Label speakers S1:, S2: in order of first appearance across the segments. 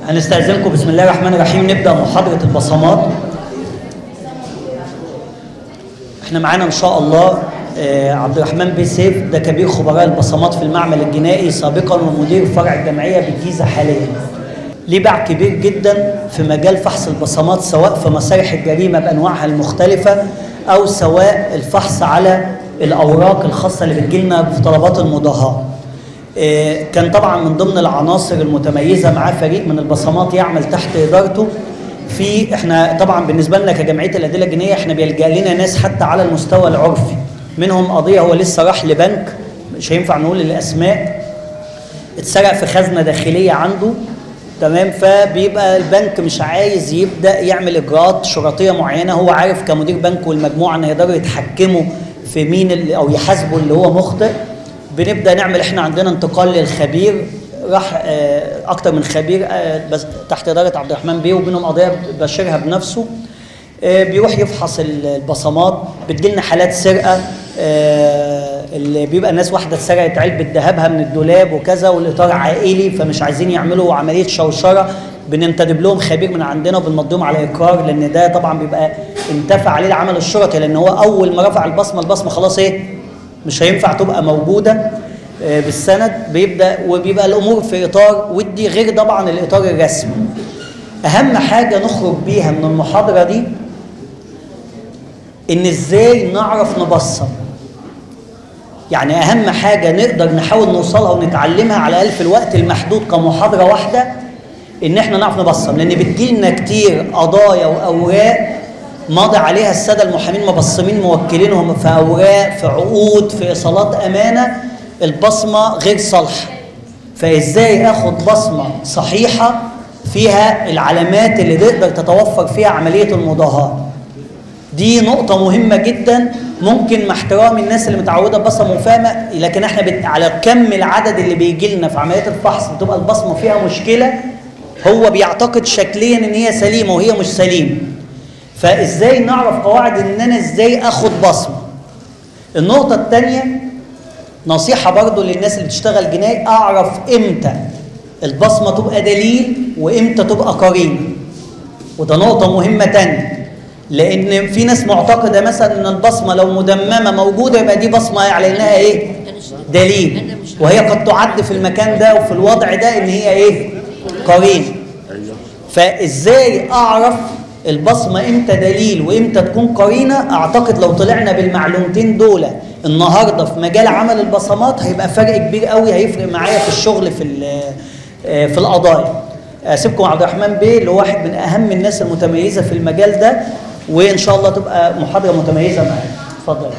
S1: هنستأذنكم بسم الله الرحمن الرحيم نبدأ محاضرة البصمات احنا معانا ان شاء الله آه، عبد الرحمن بن سيف ده كبير خبراء البصمات في المعمل الجنائي سابقا ومدير فرع الجمعية بالجيزة حاليا ليه باع كبير جدا في مجال فحص البصمات سواء في مسارح الجريمة بأنواعها المختلفة أو سواء الفحص على الأوراق الخاصة اللي بتجيلنا في طلبات المضاهاة آه، كان طبعا من ضمن العناصر المتميزة معاه فريق من البصمات يعمل تحت إدارته في احنا طبعا بالنسبه لنا كجمعيه الادله الجنائيه احنا بيلجا لنا ناس حتى على المستوى العرفي منهم قضيه هو لسه راح لبنك مش هينفع نقول الاسماء اتسرق في خزنه داخليه عنده تمام فبيبقى البنك مش عايز يبدا يعمل اجراءات شرطيه معينه هو عارف كمدير بنك والمجموعه ان يقدروا يتحكموا في مين اللي او يحاسبوا اللي هو مخطئ بنبدا نعمل احنا عندنا انتقال للخبير راح آه، اكتر من خبير آه، بس تحت اداره عبد الرحمن بيه وبينهم قضيه بشرها بنفسه آه، بيروح يفحص ال- البصمات بتجيلنا حالات سرقه آه، اللي بيبقى الناس واحده اتسرقت علبه ذهبها من الدولاب وكذا والاطار عائلي فمش عايزين يعملوا عمليه شوشره بننتدب لهم خبير من عندنا وبنمضيهم على اقرار لان ده طبعا بيبقى انتفع عليه العمل الشرطي لان هو اول ما رفع البصمه البصمه خلاص ايه مش هينفع تبقى موجوده آه، بالسند بيبدا وبيبقى الامور في اطار ودي غير طبعا الاطار الرسمي اهم حاجه نخرج بيها من المحاضره دي ان ازاي نعرف نبصم يعني اهم حاجه نقدر نحاول نوصلها ونتعلمها على الاقل في الوقت المحدود كمحاضره واحده ان احنا نعرف نبصم لان بتجيلنا كتير قضايا واوراق ماضي عليها الساده المحامين مبصمين موكلينهم في اوراق في عقود في ايصالات امانه البصمه غير صالحه فازاي اخد بصمه صحيحه فيها العلامات اللي تقدر تتوفر فيها عمليه المضاهاه دي نقطة مهمة جدا ممكن مع احترام الناس اللي متعودة بصمة وفاهمة لكن احنا بت... على كم العدد اللي بيجي لنا في عمليات الفحص بتبقى البصمة فيها مشكلة هو بيعتقد شكليا ان هي سليمة وهي مش سليمة فازاي نعرف قواعد ان انا ازاي اخد بصمة النقطة الثانية نصيحة برضو للناس اللي بتشتغل جنائي اعرف امتى البصمة تبقى دليل وامتى تبقى قرينة وده نقطة مهمة تانية لأن في ناس معتقدة مثلا إن البصمة لو مدممة موجودة يبقى دي بصمة على إنها إيه؟ دليل وهي قد تعد في المكان ده وفي الوضع ده إن هي إيه؟ قرين فإزاي أعرف البصمة إمتى دليل وإمتى تكون قرينة أعتقد لو طلعنا بالمعلومتين دول النهاردة في مجال عمل البصمات هيبقى فرق كبير قوي هيفرق معايا في الشغل في ال- آه، في القضايا اسيبكم عبد الرحمن بيه اللي هو واحد من اهم الناس المتميزه في المجال ده وان شاء الله تبقى محاضره متميزه معانا اتفضل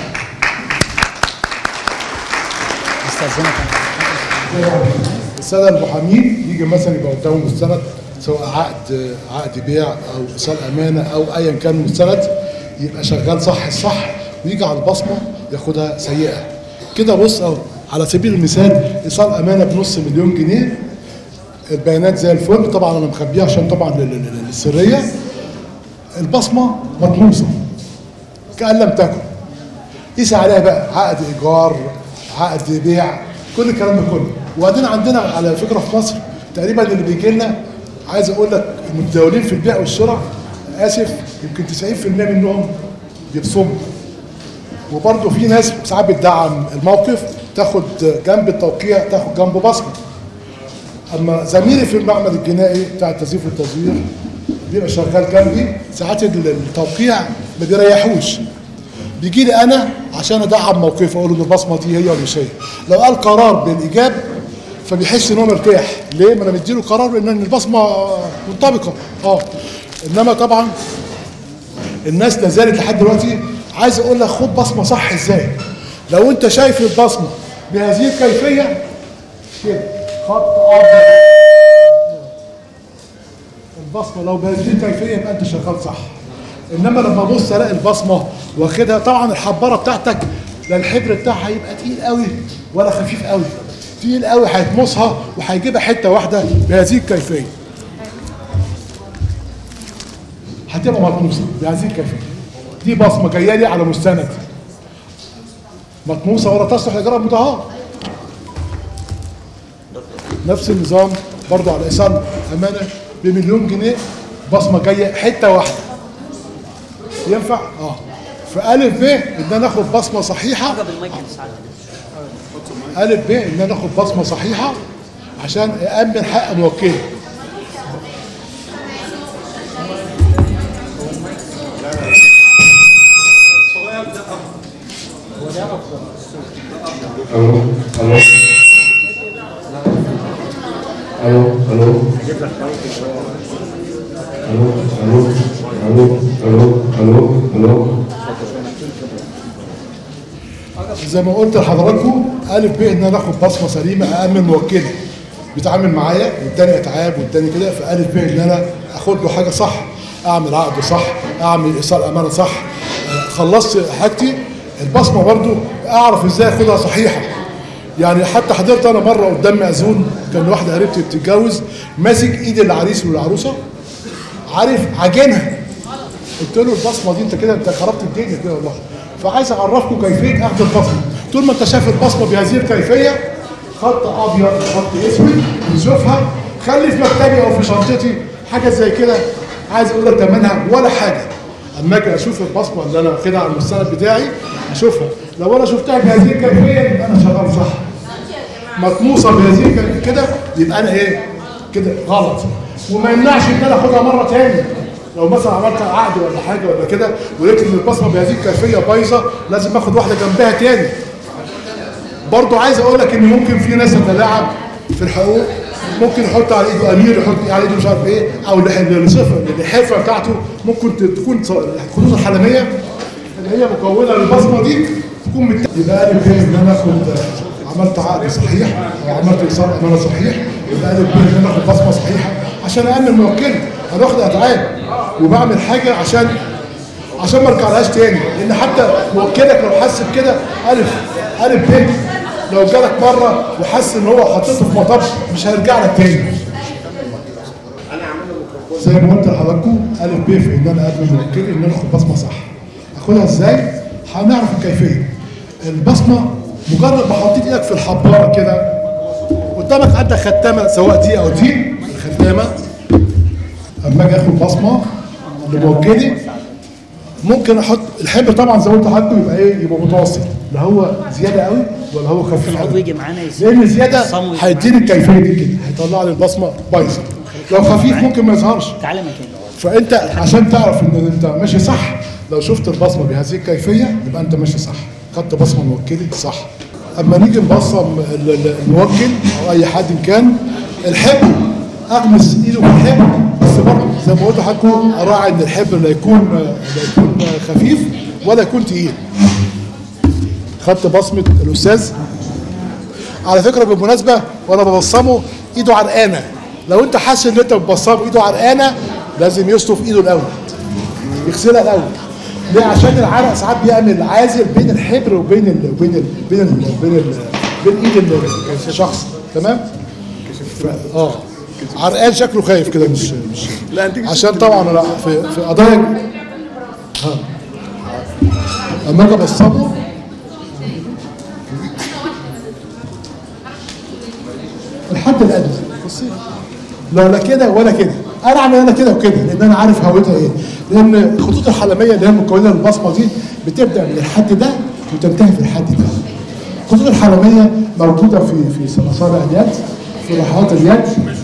S1: استاذنك
S2: الساده المحامين يجي مثلا يبقى قدامه مستند سواء عقد عقد بيع او ايصال امانه او ايا كان مستند يبقى شغال صح الصح ويجي على البصمه ياخدها سيئه كده بص اهو على سبيل المثال ايصال امانه بنص مليون جنيه البيانات زي الفل طبعا انا مخبيها عشان طبعا لل- لل- للسريه البصمه مطموسه كان لم تكن قيس عليها بقى عقد ايجار عقد بيع كل الكلام ده كله وبعدين عندنا على فكره في مصر تقريبا اللي بيجي لنا عايز اقول لك المتداولين في البيع والشراء اسف يمكن 90% منهم بيبصموا وبرضه في ناس ساعات بتدعم الموقف تاخد جنب التوقيع تاخد جنبه بصمه اما زميلي في المعمل الجنائي بتاع التزييف والتزوير بيبقى شغال جنبي ساعات التوقيع ما بيريحوش بيجي لي انا عشان ادعم موقفه اقول له ان البصمه دي هي ولا مش هي لو قال قرار بالايجاب فبيحس ان هو مرتاح ليه ما انا مديله قرار ان البصمه منطبقه اه انما طبعا الناس لا زالت لحد دلوقتي عايز اقول لك خد بصمه صح ازاي لو انت شايف البصمه بهذه الكيفيه كده خط ابيض البصمه لو بهذه الكيفيه يبقى انت شغال صح انما لما ابص الاقي البصمه واخدها طبعا الحباره بتاعتك لا الحبر بتاعها هيبقى تقيل قوي ولا خفيف قوي تقيل قوي هيتمصها وهيجيبها حته واحده بهذه الكيفيه هتبقى مطموسه بهذه الكيفيه دي بصمه جايه لي على مستند مطموسه ولا تصلح لاجراء مضاهاه نفس النظام برضو على ايصال امانه بمليون جنيه بصمه جايه حته واحده ينفع اه في الف ب ان انا اخد بصمه صحيحه
S1: حاجه بالمايك ساعات
S2: الف ب ان انا اخد بصمه صحيحه عشان اامن حق موكلي
S3: الو الو الو الو الو الو الو الو الو الو
S2: زي ما قلت لحضراتكم الف ب ان انا اخد بصمه سليمه اامن موكلي بيتعامل معايا واداني اتعاب واداني كده فالف ب ان انا اخد له حاجه صح اعمل عقد صح اعمل ايصال امانه صح آه، خلصت حاجتي البصمه برضو اعرف ازاي اخدها صحيحه يعني حتى حضرت انا مره قدام مأذون كان واحده قريبتي بتتجوز ماسك ايد العريس والعروسه عارف عجينها قلت له البصمه دي انت كده انت خربت الدنيا كده والله فعايز اعرفكم كيفيه اخذ البصمه طول ما انت شايف البصمه بهذه الكيفيه خط ابيض خط اسود نشوفها خلي في مكتبي او في شنطتي حاجه زي كده عايز اقول لك ثمنها ولا حاجه اما اجي اشوف البصمه اللي انا واخدها على المستند بتاعي اشوفها لو انا شفتها بهذه الكيفيه يبقى انا شغال صح مطموسه بهذه الك- كده يبقى انا ايه كده غلط وما يمنعش ان انا اخدها مره تاني لو مثلا عملت عقد ولا حاجه ولا كده ولقيت ان البصمه بهذه الكيفيه بايظه لازم اخد واحده جنبها تاني برضو عايز اقول لك ان ممكن في ناس تتلاعب في الحقوق ممكن يحط على ايده امير يحط على ايده مش عارف ايه او الح- الصفه الحرفه بتاعته ممكن تكون ص- الخطوط الحلميه اللي هي مكونه للبصمه دي تكون مت... يبقى الف ب ان انا اخد عملت عقد صحيح او عملت ايصال امانه صحيح يبقى الف ب ان انا اخد بصمه صحيحه عشان امن موكلي انا واخد اتعاب وبعمل حاجه عشان عشان ما ارجعلهاش تاني لان حتى موكلك لو حس بكده الف الف ب لو جالك مره وحس ان هو حطيته في مطب مش هيرجع لك تاني زي ما قلت لحضراتكم الف ب في ان انا قبل موكلي ان انا اخد بصمه صح اخدها ازاي؟ هنعرف الكيفيه البصمه مجرد ما حطيت ايدك في الحباره كده قدامك عندك ختامه سواء دي او دي الختامه اما اجي اخد بصمه لموكلي ممكن احط الحبر طبعا زي ما قلت لحضراتكم يبقى ايه يبقى متوسط لا هو زياده قوي ولا هو خفيف
S1: العضو
S2: قوي
S1: يجي معانا يسيب
S2: لان زياده
S1: الصمو يجي
S2: هيديني الكيفيه دي كده هيطلع لي البصمه بايظه لو خفيف ممكن ما يظهرش
S1: تعالى مكاني
S2: فانت عشان تعرف ان انت ماشي صح لو شفت البصمه بهذه الكيفيه يبقى انت ماشي صح خدت بصمه موكلي صح اما نيجي نبصم ال- ال- الموكل او اي حد كان الحبر اغمس ايده في الحبر بس برضه زي ما قلت لحضراتكم اراعي ان الحبر لا يكون لا يكون خفيف ولا يكون تقيل خدت بصمه الاستاذ على فكره بالمناسبه وانا ببصمه ايده عرقانه لو انت حاسس ان انت بتبصمه ايده عرقانه لازم يصرف ايده الاول يغسلها الاول ليه عشان العرق ساعات بيعمل عازل بين الحبر وبين ال وبين ال بين ال بين ال بين ايد ال- الشخص تمام ف- اه عرقان شكله خايف كده مش مش عشان طبعا لا في في قضايا ها اما اجي ابصمه الحد الادنى بصي لا لا كده ولا كده انا اعمل انا كده وكده لان انا عارف هويتها ايه لان الخطوط الحلميه اللي هي مكونه للبصمه دي بتبدا من الحد ده وتنتهي في الحد ده الخطوط الحلميه موجوده في في مصابع اليد في لوحات اليد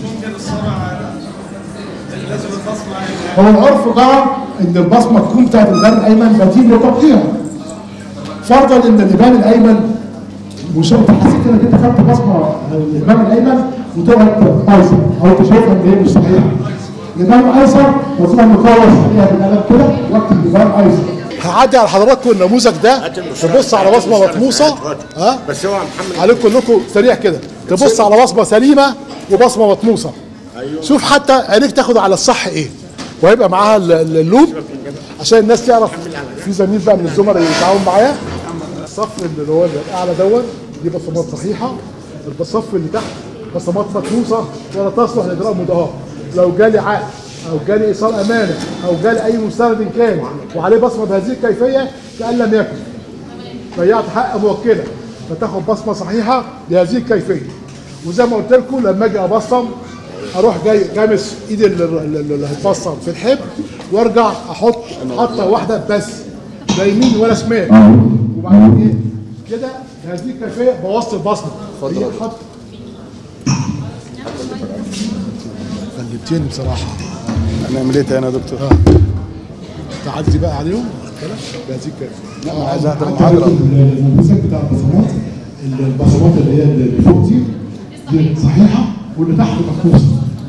S2: هو العرف جرى ان البصمه تكون بتاعت الغار الايمن بديل لتوقيع فرضا ان الابان الايمن مش انت حسيت انك انت خدت بصمه الامام الايمن وطلعت ايسر او انت شايفها ان هي مش صحيحه الامام ايسر وطلع مكون عليها بالقلم كده واكتب الامام ايسر هعدي على حضراتكم النموذج ده تبص على بصمه مطموسه ها
S4: بس هو محمد
S2: عليكم كلكم سريع كده تبص على بصمه سليمه وبصمه مطموسه شوف حتى عينيك تاخد على الصح ايه وهيبقى معاها ال- ال- اللوب عشان الناس تعرف في زميل بقى من الزملاء يتعاون معايا الصف اللي هو الاعلى دون دي بصمات صحيحه الصف اللي تحت بصمات مطموسه ولا تصلح لاجراء مضاهاه لو جالي عقد او جالي ايصال امانه او جالي اي مستند كان وعليه بصمه بهذه الكيفيه كان لم يكن ضيعت حق موكله فتاخد بصمه صحيحه بهذه الكيفيه وزي ما قلت لكم لما اجي ابصم اروح جاي جامس ايدي اللي اللي- اللي هتبصم في الحبر وارجع احط حطه واحده بس لا يمين ولا شمال وبعدين ايه كده هذه الكيفيه بوظت البصمه هي حط غلبتني بصراحه
S4: هنعمل ايه تاني يا دكتور؟
S2: تعدي بقى عليهم كده بهذه الكيفيه
S4: لا انا عايز احضر
S2: حتى
S4: المحاضره
S2: النموذج بتاع البصمات البصمات اللي هي اللي فوق دي دي صحيحه واللي تحت مفقوسه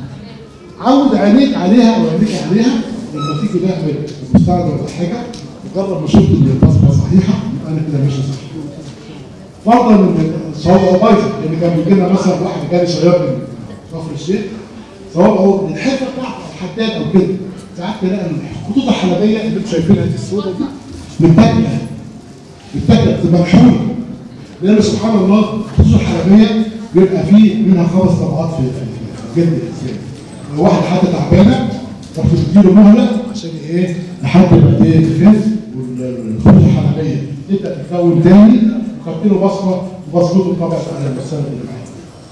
S2: عود عينيك عليها او عينيك عليها لما تيجي تعمل مستعمل ولا حاجه مجرد ما شفت ان البصمه صحيحه يبقى انا كده ماشي صح فرضا ان الصوابع بايظه لان كان بيجي لنا مثلا واحد جالي شياط من كفر الشيخ صوابعه الحته بتاعته حداد او كده ساعات تلاقي الخطوط الحلبيه اللي انتم شايفينها دي السوداء دي متاكله متاكله بتبقى محرومه لان سبحان الله الخطوط الحلبيه بيبقى فيه منها خمس طبقات في في- في جلد الانسان لو واحد حتى تعبانه رحت تديله مهله عشان ايه لحد ما ايه تخف والخطوط الحلبيه تبدا تتكون تاني وخدت له بصمه وبصمته طبعا على السنه اللي معاك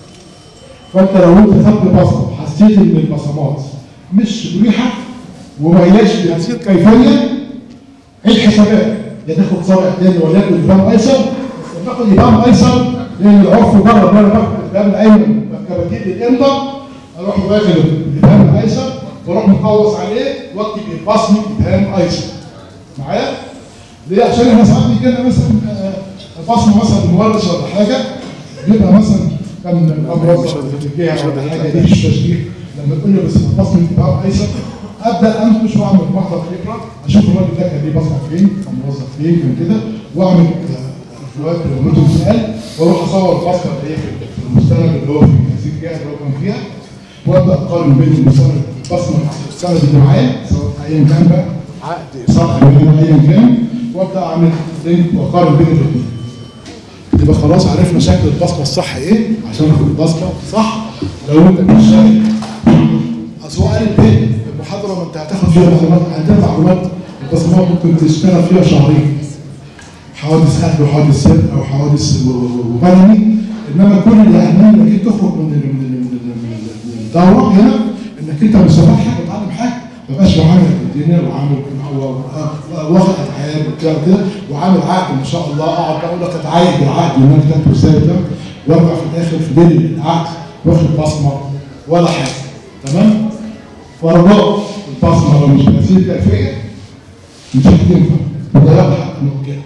S2: فانت لو انت خدت بصمه وحسيت ان البصمات مش مريحه وما هياش بهذه الكيفيه عيد حسابات يا تاخد صابع تاني وليكن ابهام ايسر بس لما تاخد ابهام ايسر لان العرف جرب ان انا باخد الابهام الايمن كبتين الامضه اروح واخد الابهام الايسر واروح مقوص عليه واكتب البصمه ابهام ايسر معايا؟ ليه؟ عشان احنا ساعات بيجي لنا مثلا آه، بصمه مثلا مورش ولا حاجه بيبقى مثلا كان كان موظف في الجهه ولا حاجه دي مش تشجيع لما تقول لي بس البصمه ابهام ايسر ابدا انكش واعمل محضر فكره اشوف الراجل ده كان ليه بصمه فين كان موظف فين كان كده واعمل جواب لو سؤال واروح اصور البصمه اللي هي في في المستند اللي هو في هذه الجهه اللي هو كان فيها وابدا اقارن بين المستند البصمه السند اللي معايا سواء ايا كان بقى عقد صح ايا كان وابدا اعمل لينك واقارن بين الاثنين يبقى خلاص عرفنا شكل البصمه الصح ايه عشان ناخد البصمه صح لو انت مش شايف اصل هو قال ايه المحاضره ما انت هتاخد فيها معلومات عندنا معلومات البصمات ممكن تشتغل فيها شهرين حوادث قتل وحوادث سرقه او حوادث و- و- وبدني انما كل اللي يهمني انك انت تخرج من ال- من ال- من ال- من الدوره هنا انك انت مستفاد حاجه وتعلم حاجه ما بقاش معامل الدنيا وعامل واخد اتعاب وبتاع كده وعامل عقد ما شاء الله اقعد اقول لك اتعايد بالعقد وانك تكتب ازاي ده وارجع في الاخر في بين العقد واخد بصمه ولا حاجه تمام؟ فرجاء البصمه لو مش بهذه الكيفيه مش هتنفع وده يضحك انه كده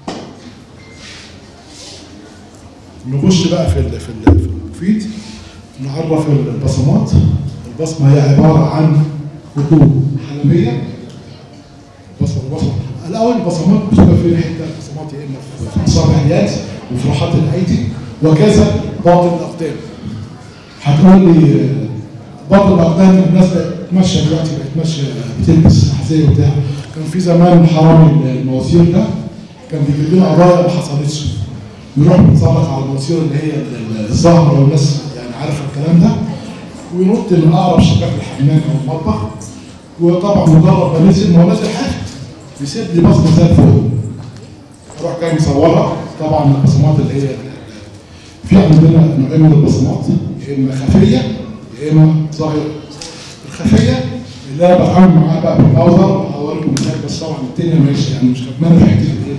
S2: نخش بقى في ال في ال في المفيد نعرف البصمات البصمه هي عباره عن خطوط حلبيه بصمه بصمه الاول البصمات بتبقى في حته البصمات يا اما في اصابع اليد وفي راحات الايدي وكذا باطن الاقدام هتقول لي آه، باطن الاقدام الناس بقت تمشى دلوقتي بقت ماشيه بتلبس احذيه وبتاع كان في زمان حرامي المواسير ده كان بيجيب لنا قضايا ما حصلتش يروح متسلق على المواسير اللي هي ال- الزهره والناس يعني عارفه الكلام ده وينط من اقرب شباك الحمام او المطبخ وطبعا مجرد ما نزل ما هو نازل حاجه يسيب لي بصمه زي الفل اروح جاي مصورها طبعا البصمات اللي هي في عندنا نوعين من البصمات يا اما خفيه يا اما ظاهره الخفيه اللي انا بتعامل معاها بقى بالباودر وهوريكم مثال بس طبعا الدنيا ماشي يعني مش كمان في حته الايه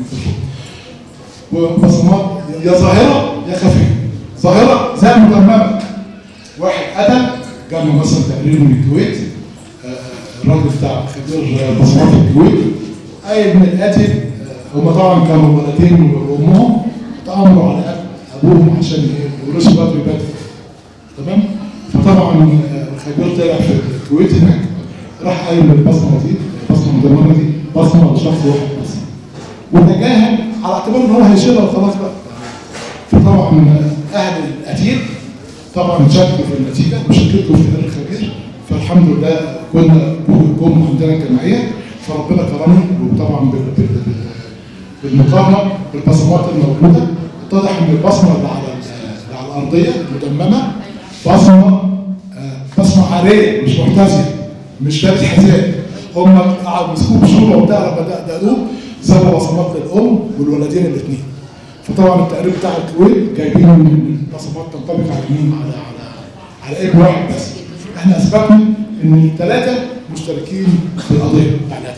S2: وبصمات يا ظاهره يا خفيه ظاهره زي المدممه واحد قتل جاب مثلا تقرير من الكويت آه، الراجل بتاع خبير بصمات الكويت قايل من القاتل آه، هم طبعا كانوا ولدين وامهم تامروا على قتل ابوهم عشان ايه يورثوا بدري بدري تمام فطبعا آه، الخبير طلع في الكويت هناك راح قايل البصمه دي البصمه المدمره دي بصمه لشخص واحد بس وتجاهل على اعتبار ان هو هيشيلها وخلاص بقى فطبعا اهل القتيل طبعا شكوا في النتيجه وشككوا في هذا الخبير فالحمد لله كنا جم عندنا الجمعيه فربنا كرمني وطبعا بال- بال- بال- بالمقارنه بالبصمات الموجوده اتضح ان البصمه اللي على اللي على الارضيه المدممه بصمه آه، بصمه عاريه مش محتذيه مش لابس حذاء هم قعدوا مسكوه بشوره وبتاع لما دقدقوه سابوا بصمات للام والولدين الاثنين فطبعا التقرير بتاع الكويت جايبين البصمات تنطبق على مين على على على ابن واحد بس احنا اثبتنا ان الثلاثه مشتركين في القضيه بتاعتنا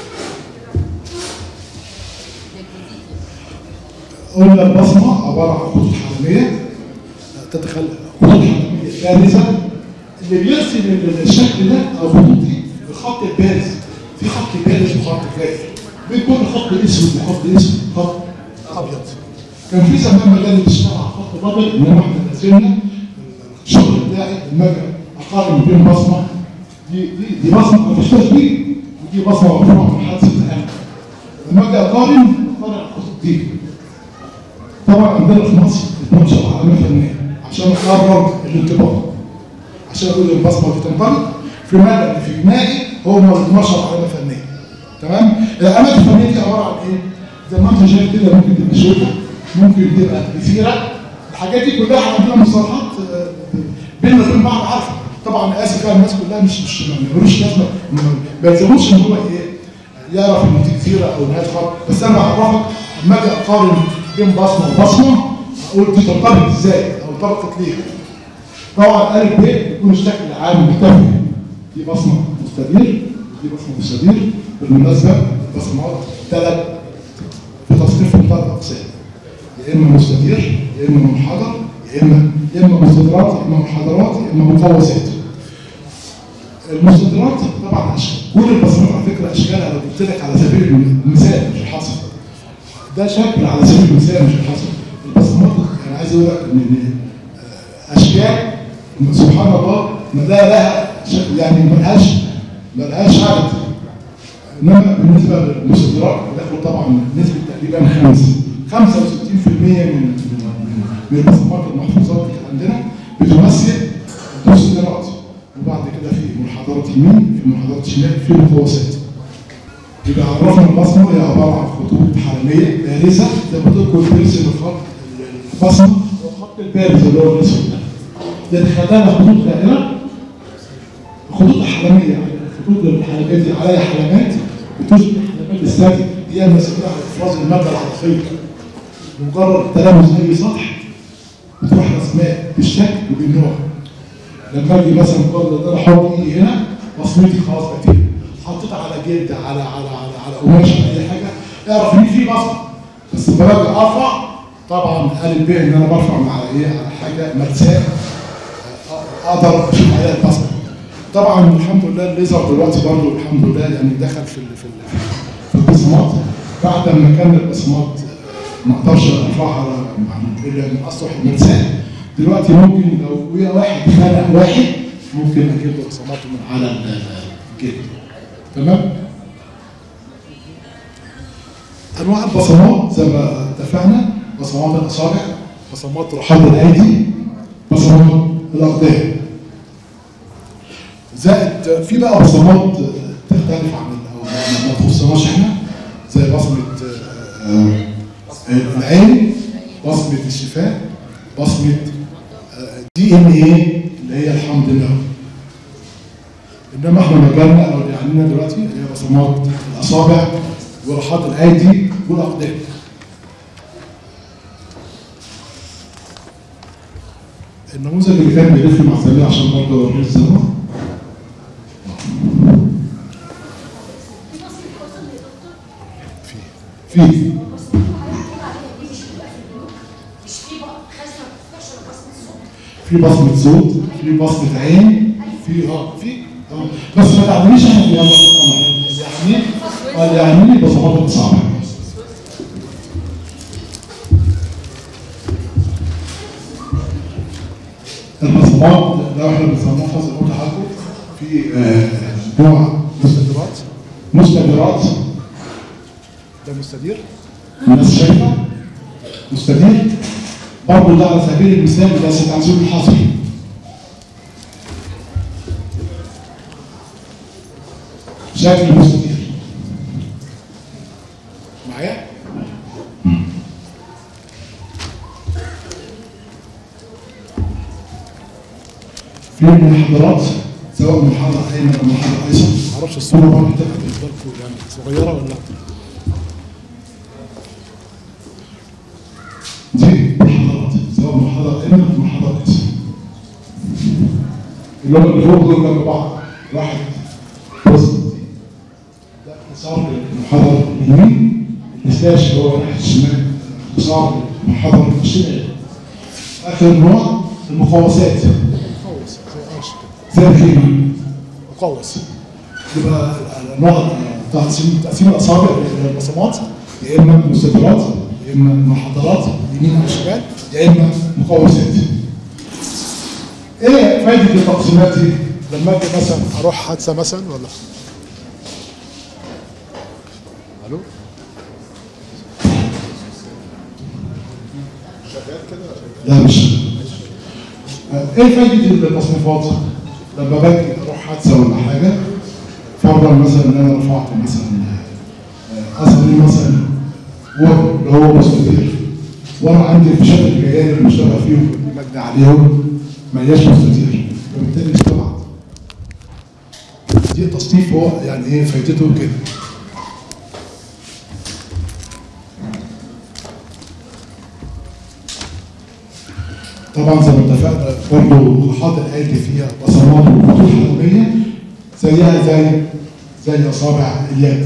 S2: قلنا البصمه عباره عن خطوط حراميه تتخلى خطوط حراميه بارزه اللي بيرسم الشكل ده او الخطوط دي الخط البارز في خط بارز وخط غائر بين كل خط اسود وخط اسود خط ابيض كان في زمان مجال بتشتغل على خط الابيض انما احنا نزلنا الشغل بتاعي لما اجي اقارن بين بصمه دي دي دي بصمه ما فيش تشبيه ودي بصمه مرفوعه من حادثه القلب لما اجي اقارن اقارن الخطوط دي طبعا عندنا في مصر 12 علامه فنيه عشان اقرر الانطباق عشان اقول البصمه دي تنطبق في مدى في جنائي هو 12 علامه فنيه تمام العلامات الفنيه دي عباره عن ايه؟ زي ما انت شايف كده ممكن تبقى شوكه ممكن تبقى كثيره الحاجات دي كلها عندنا مصطلحات آه، بيننا وبين بعض عارفه طبعا اسف يعني الناس كلها مش مش ما ملوش لازمه ما- ما يلزموش ان هو ايه يعرف ان دي كثيره او نهايه خط بس انا بعرفك لما اجي اقارن بين بصمه وبصمه اقول دي تنطبق ازاي او طبقت ليه طبعا الف ب يكون الشكل العام متفق دي بصمه مستدير دي بصمه مستدير بالمناسبه بصمات ثلاث في تصنيف ثلاث اقسام يا اما مستدير يا اما منحدر يا اما يا اما مستديرات يا اما منحدرات يا اما مقوسات المستديرات طبعا أشكال. كل البصمات على فكره اشكالها لو قلت لك على سبيل المثال مش الحصر ده شكل على سبيل المثال مش الحصر البصمات انا عايز اقول لك ان آه، اشكال سبحان الله ما ده لها شكل يعني ملهاش ملهاش عدد انما بالنسبه للمصدرات دخلوا طبعا نسبه تقريبا 5 65% من من من البصمات المحفوظات اللي عندنا بتمثل المصدرات وبعد كده في منحدرات يمين في منحدرات شمال في مقوسات يبقى عرفنا البصمه هي عباره عن خطوط حراميه بارزه زي ما قلت لكم بيرسم الخط البصمه هو الخط البارز اللي هو الاسود ده ده خلاها خطوط دائره خطوط حلميه يعني الخطوط الحلميه دي عليها حلمات بتشبه حلمات الساتي دي انا بسميها افراز الماده العاطفيه بمجرد تلامس اي سطح بتروح رسماء بالشكل وبالنوع لما اجي مثلا مجرد ان انا احط ايدي هنا بصمتي خلاص بقت هنا حطيت على جلد على على على على قماش على اي حاجه اعرف ان في بصمه بس لما باجي ارفع طبعا الف ب ان انا برفع على ايه على حاجه ملساء اقدر اشوف عليها البصمه طبعا الحمد لله الليزر دلوقتي برضه الحمد لله يعني دخل في ال- في ال- في البصمات بعد ما كان البصمات ما اقدرش ارفعها على- الا من اسطح الملساء دلوقتي ممكن لو ويا واحد خلق واحد ممكن اجيب له بصماته من على ال- الجلد تمام انواع البصمات زي ما اتفقنا بصمات الاصابع بصمات رحال الايدي بصمات الاقدام زائد في بقى بصمات تختلف عن ال- او ما- ما تخصناش احنا زي بصمه آه، آه، العين بصمه الشفاه بصمه دي ان ايه اللي هي الحمد لله انما احنا مجالنا او اللي عندنا دلوقتي اللي هي بصمات الاصابع ورحات الايدي والاقدام النموذج اللي كان بيلف مع زميلي عشان برضه اوريه الزمن في في في بصمة صوت في بصمة عين في اه في اه بس ما تعمليش احنا في هذا يعني اللي يعمل لي بصمات الاصابع البصمات لو احنا بنصنفها زي ما قلت لحضرتك في آه، نوع مستديرات مستديرات ده مستدير الناس شايفه مستدير برضه ده على سبيل المثال ده ستعزيز الحصري شكل مستدير معايا؟ في المنحدرات سواء منحدر ايمن او منحدر ايسر معرفش الصوره برضه تبقى بالنسبه لكم يعني صغيره ولا لا دي منحدرات سواء منحدر ايمن او منحدر ايسر اللي هم اللي فوق دول جنب بعض واحد بص ده اختصار المحاضره اليمين السلاش اللي هو ناحيه الشمال اختصار المحاضره الشمال اخر نوع المقوسات زي الكلمه مقوس يبقى النوع تقسيم تقسيم الاصابع للبصمات يا اما مستترات يا اما منحدرات يمين او شمال يا اما مقوسات ايه فايده التقسيمات دي؟ لما اجي مثلا اروح حادثه مثلا ولا الو لا مش ايه فايده التصنيفات؟ لما باجي اروح حادثه ولا حاجه فرضا مثلا ان انا رفعت مثلا آه، اصل لي مثلا وورد اللي هو مستدير وانا عندي في شكل الجيال اللي بشتغل فيهم مجني عليهم ما هياش مستدير وبالتالي استبعد دي التصنيف هو يعني ايه فايدته كده طبعا زي ما اتفقنا برضه حاطط ايدي فيها بصمات وخطوط حلبيه زيها زي زي اصابع اليد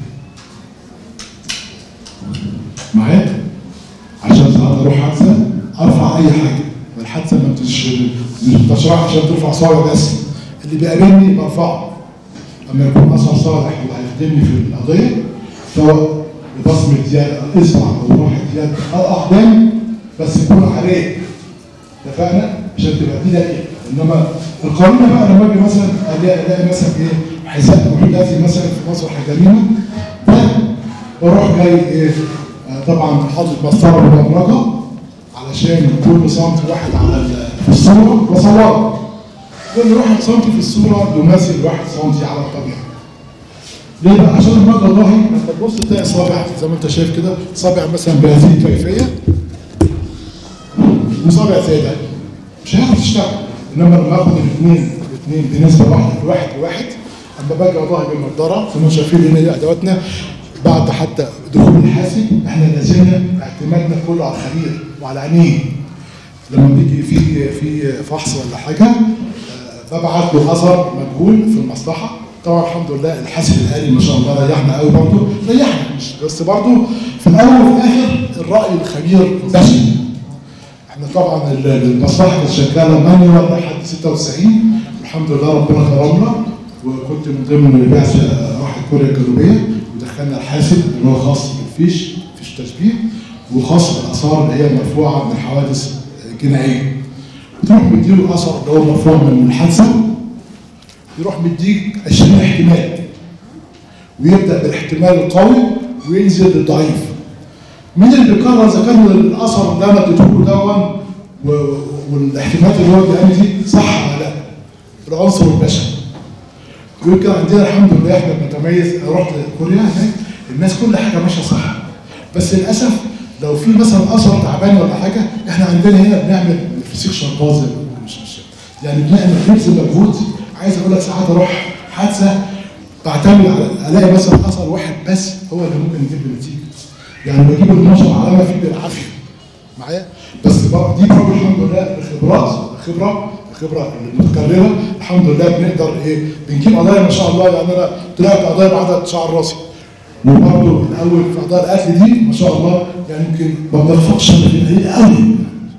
S2: معايا عشان ساعات اروح حادثه ارفع اي حاجه والحادثه ما بتش مش بتشرح عشان ترفع صابع بس اللي بيقابلني برفعه اما يكون اثر صالح وهيخدمني في القضيه سواء ببصمه يد اصبع او روحه يد او اقدام بس يكون عليه اتفقنا عشان تبقى دي دقيقه انما القانون بقى لما اجي مثلا الاقي الاقي مثلا ايه حساب محدثي مثلا في مسرح الجريمه ده بروح جاي ايه آه، طبعا حاطط مسطره مبرمجه علشان كل سنتي واحد على ال- في الصوره بصوره كل واحد سنتي في الصوره يماثل واحد سنتي على الطبيعه ليه بقى؟ عشان المادة والله لما تبص تلاقي صابع زي ما انت شايف كده صابع مثلا بهذه الكيفيه وصابع زي ده مش هيعرف يشتغل انما لما اخد الاثنين الاثنين بنسبه واحده لواحد لواحد اما باجي والله بالنضاره زي ما شايفين هنا دي ادواتنا بعد حتى دخول الحاسب احنا لازلنا اعتمادنا كله على الخبير وعلى عينيه لما بيجي في في فحص ولا حاجه آه، ببعت له اثر مجهول في المصلحه طبعا الحمد لله الحاسب الالي ما شاء الله ريحنا قوي برضه ريحنا مش بس برضه في الاول وفي الاخر الراي الخبير بشري احنا طبعا ال- المصلحه كانت شغاله مانيوال لحد 96 الحمد لله ربنا كرمنا وكنت من ضمن بعثه راحت كوريا الجنوبيه ودخلنا الحاسب اللي هو خاص بالفيش فيش تشبيه وخاص بالاثار اللي هي مرفوعه من الحوادث الجنائيه تروح مديله اثر اللي هو مرفوع من الحادثه يروح مديك 20 احتمال ويبدا بالاحتمال القوي وينزل للضعيف مين اللي بيقرر اذا كان الاثر اللي انا اديته له دون و- والاحتمالات اللي هو اداني دي صح ولا لا؟ العنصر البشري. يمكن عندنا الحمد لله احنا بنتميز أنا رحت كوريا هناك الناس كل حاجه ماشيه صح. بس للاسف لو في مثلا اثر تعبان ولا حاجه احنا عندنا هنا بنعمل فسيخ شرباز زي ما بيقولوا، مش مش يعني بنعمل نبذل مجهود عايز اقول لك ساعات اروح حادثه بعتمد على الاقي مثلا اثر واحد بس هو اللي ممكن يجيب لي نتيجه. يعني بجيب ال 12 علامه فيه بالعافيه معايا بس بقى دي برضه الحمد لله بخبرات خبره الخبره المتكرره الحمد لله بنقدر ايه بنجيب قضايا ما شاء الله يعني انا طلعت قضايا بعدد شعر راسي وبرضه الاول في قضايا القتل دي ما شاء الله يعني يمكن ما بنخفضش الا في القليل قوي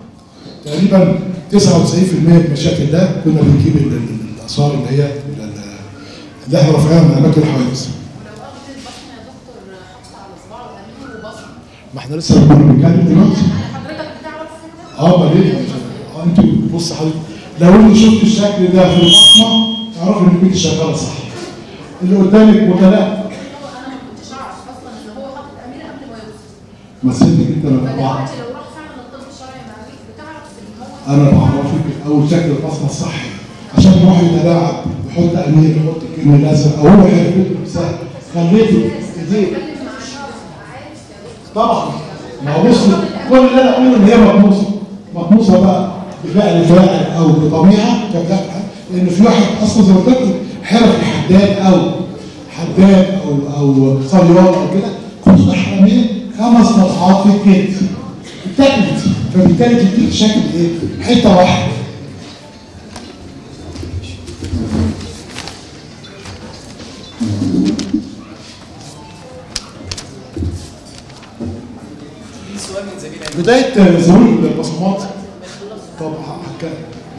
S2: تقريبا 99% من المشاكل ده كنا بنجيب ال- ال- الاثار اللي هي ال- ال- اللي احنا رافعينها من اماكن الحوادث
S5: ولو اخذ البصمه يا دكتور حفص على صباعه اليمين وبصمه
S2: ما احنا لسه كنا بنتكلم دلوقتي
S5: يعني حضرتك بتعرف كده؟
S2: اه ما ليه اه انت بص حضرتك لو انت شفت الشكل ده في البصمه تعرف ان البيت شغاله صح اللي قدامك متلاقى
S5: هو انا ما كنتش اعرف اصلا ان هو حاطط اميره قبل ما يوصل
S2: مسكتك انت لما بعرف
S5: فدلوقتي لو راح فعلا الطب الشرعي معاك بتعرف ان هو
S2: انا بعرفك اول شكل البصمه الصحي عشان يروح يتلاعب يحط امير يحط الكلمه الازرق او هو حرفته نفسها خليته ايديه
S5: بتتكلم مع شخص عارف يا دكتور
S2: طبعا ما هو بص كل اللي انا اقوله ان هي مطموسه مطموسه بقى بفعل فاعل او بطبيعه كفعل لان في واحد اصلا زي ما قلت لكم حرفي حداد او حداد او او صياد او كده كنت احرميه خمس نطحات في الكتف اتاكلت فبالتالي تديك شكل ايه؟ حته واحده بدايه ظهور البصمات طب هتكلم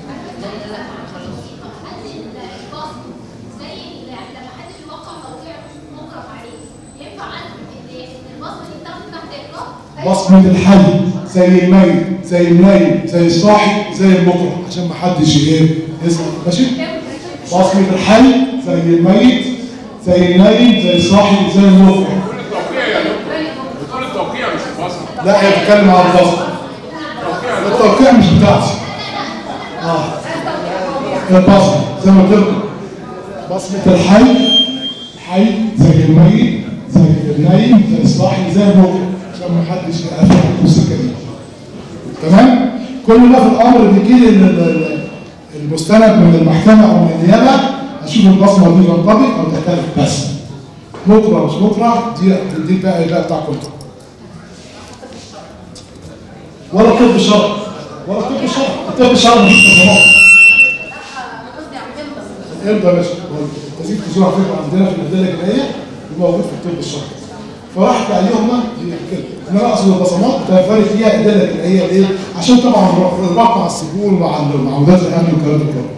S5: زي يعني لما حد بيوقع توقيع مكرم عليه ينفع عنه ان البصمه دي بتاخد تحت اقرار
S2: بصمة الحي زي الميت زي النايم زي الصاحي زي المقرع عشان ما حدش ايه يسأل ماشي بصمة الحي زي الميت زي النايم زي الصاحي زي المقرع
S6: التوقيع يا دكتور بتقول التوقيع مش البصمه
S2: لا هي بتتكلم عن البصمة التوقيع مش بتاعتي اه البصمة زي ما قلت لكم بصمة الحي الحي زي الميت زي النايم زي الصاحي زي المقرع عشان ما حدش يقفل السكة دي تمام كل ده في الامر بيجي لي ال- ال- المستند من المحكمه او من النيابه اشوف البصمه دي تنطبق او تختلف بس مقرا مش مقرا دي دي بقى بقى بتاعكم انتوا ولا طب شرع ولا طب شرع الطب الشرع مش تصرفات
S5: قصدي على الامضه
S2: امضى يا باشا تزيد تزور على فكره عندنا في الادله الجنائيه موجود في الطب الشرعي فراحت عليهم دي كده ان انا اقصد البصمات تنفرد فيها ادله جنائيه ليه؟ عشان طبعا الرباط مع السجون مع مع وزاره الامن والكلام ده كله.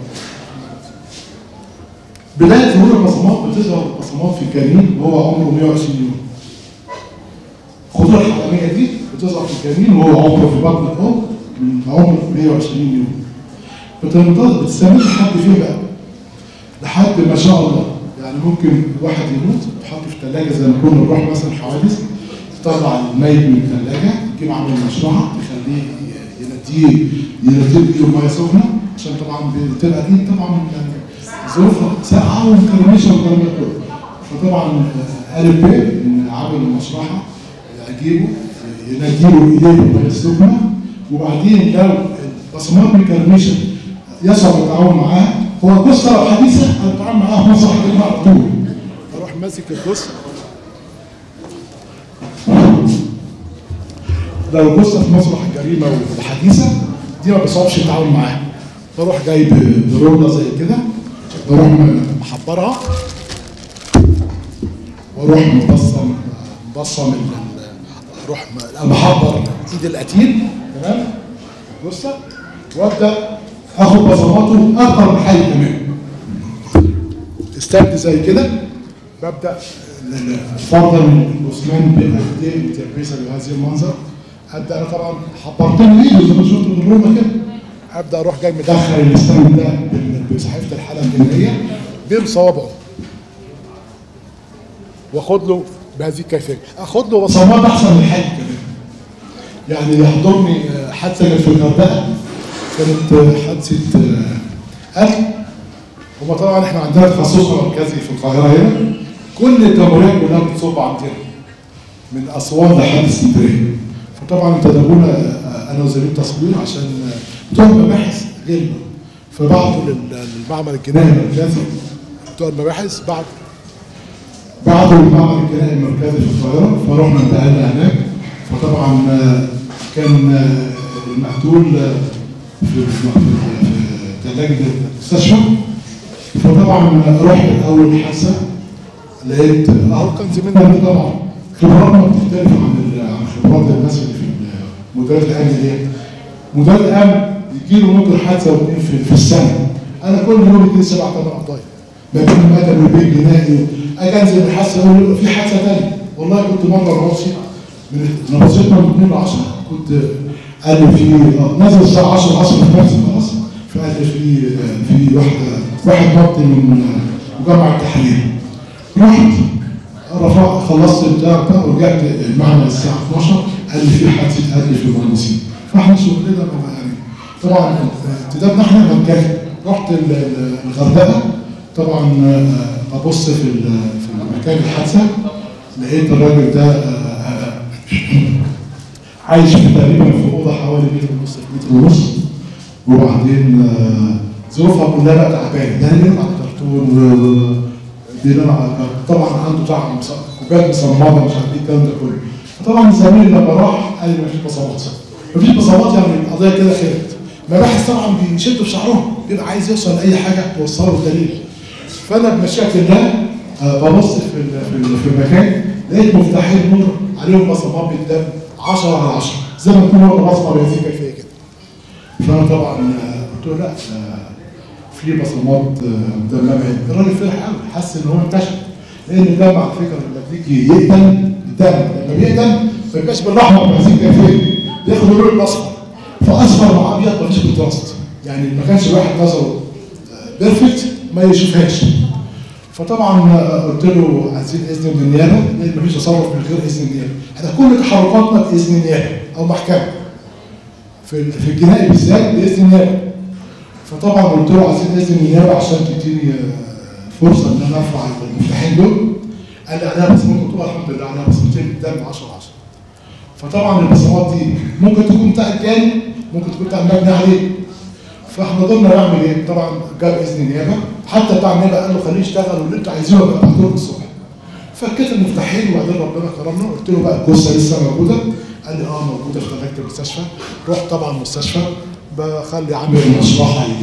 S2: بدايه ظهور البصمات بتظهر البصمات في الجنين وهو عمره 120 يوم. الخطوره الحراميه دي بتظهر في الجنين وهو عمره في بطن الام من عمر 120 يوم. بتنتظر بتستمر لحد فين بقى؟ لحد ما شاء الله يعني ممكن الواحد يموت يتحط في ثلاجه زي ما كنا بنروح مثلا حوادث تطلع الميت من الثلاجه تجيب عامل مشروعه تخليه يناديه يناديه بايده ميه سخنه عشان طبعا بتبقى دي طبعا ظروفها ساقعه ومكرمشه والكلام ده كله فطبعا الف ب ان عامل المشرحه اجيبه يناديله بايديه بالميه السخنه وبعدين لو البصمات مكرمشه يصعب التعاون معاها هو القصه لو حديثه هتتعامل معاها في مسرح الجريمه على طول اروح ماسك القصه لو القصه في مسرح الجريمه والحديثه دي ما بيصعبش التعاون معاها بروح جايب برولة زي كده بروح محبرها واروح مبصم مبصم ال- ال- اروح م- محبر ايد القتيل تمام الجثه وابدا اخد بصماته اكتر من حي كمان استبد زي كده ببدا ال- ال- فرضا ان الجثمان بايديه متيبسه بهذا المنظر ابدا انا طبعا حبرت له ايده زي ما شفتوا بالرومه كده ابدا اروح جاي مدخل الاستند ده بال- بصحيفه الحاله الجنائيه بين صوابعه واخد له بهذه الكيفيه اخد له بصمات احسن من الحي كمان يعني يحضرني آه، حادثه كانت في الغردقه كانت آه، حادثه آه، قتل هما طبعا احنا عندنا تخصصنا مركزي في القاهره هنا كل الجمهوريه كلها بتصب عندنا من اسوان لحد اسكندريه فطبعا انتدبونا آه، انا وزميل تصوير عشان آه، بتوع المباحث غيرنا فبعتوا لل- للمعمل الجنائي المركزي بتوع المباحث بعت بعض المعمل الجنائي المركزي في القاهرة فرحنا انتقلنا هناك فطبعا آه، كان آه، المقتول آه، في في- في ثلاجة المستشفى فطبعا رحت أول حادثة لقيت أهو كان زميلنا ده طبعا خبراتنا بتختلف عن ال- عن خبرات الناس اللي في ال- مديرية الأمن دي مديرية الأمن يجي له ممكن حادثة واثنين في, في السنة أنا كل يوم يجي لي سبع ثمان قضايا ما بين مدني وبين جنائي اجي انزل الحادثه اقول له في حادثه ثانيه والله كنت مره راسي من نبضتنا من 2 ل 10 كنت قال لي في آه، نزل الساعه 10 العصر في نفس خلاص فقال لي في آه، في واحده واحد نط من آه، جامعه التحرير رحت رفعت خلصت البتاع بتاع ورجعت المعمل الساعه 12 قال لي في حادثه قال لي في المهندسين فاحنا شغلنا بقى يعني طبعا انتدابنا احنا مركزي رحت ال- ال- الغردقه طبعا آه، ببص في ال- في مكان الحادثه لقيت الراجل ده آه، آه، عايش في تقريبا في اوضه حوالي متر ونص في متر ونص وبعدين آه، ظروفها كلها بقى تعبانه ده بينام على كرتون بينام على كرتون. طبعا عنده طعم مص- كوبايات مصممه مش عارف ايه الكلام ده كله فطبعا زميلي لما راح قال لي مفيش بصمات مفيش بصمات يعني القضيه كده خلت مباحث طبعا بيشدوا في شعرهم بيبقى عايز يوصل لاي حاجه توصله الدليل فانا بمشيئه الله آه، ببص في ال- في ال- في المكان لقيت مفتاحين نور عليهم بصمات بالدم 10 على 10 زي ما تكون هو بصمه بهذه الكيفيه كده فانا طبعا آه، قلت له لا آه، في بصمات آه، مدممه الراجل فرح قوي حس ان هو انتشر لان الدم على فكره لما بيجي يقتل الدم لما بيقتل ما بيبقاش بالاحمر بهذه الكيفيه بياخد اللون الاصفر فاصفر مع ابيض مفيش كونتراست يعني ما كانش الواحد نظره بيرفكت ما يشوفهاش فطبعا آه، قلت له عايزين اذن من النيابه لان مفيش تصرف من غير اذن النيابه احنا كل تحركاتنا باذن النيابه او محكمه في في الجنائي بالذات باذن النيابه فطبعا قلت له عايزين اذن النيابه عشان تديني آه، فرصه ان انا ارفع المفتاحين دول قال لي عليها بصمات قلت له الحمد لله عليها بصمتين قدام 10 10 فطبعا البصمات دي ممكن تكون بتاع الجاني ممكن تكون بتاع المبني عليه فاحنا ضلنا نعمل ايه؟ طبعا جاب اذن النيابه حتى بتاع النيابه قال له خليه يشتغل واللي انتوا عايزينه بقى ابعتوا له الصبح فكيت المفتاحين وبعدين ربنا كرمنا قلت له بقى الجثه لسه موجوده قال لي اه موجوده في خرجت المستشفى رحت طبعا المستشفى بخلي عامل المشرحه ي-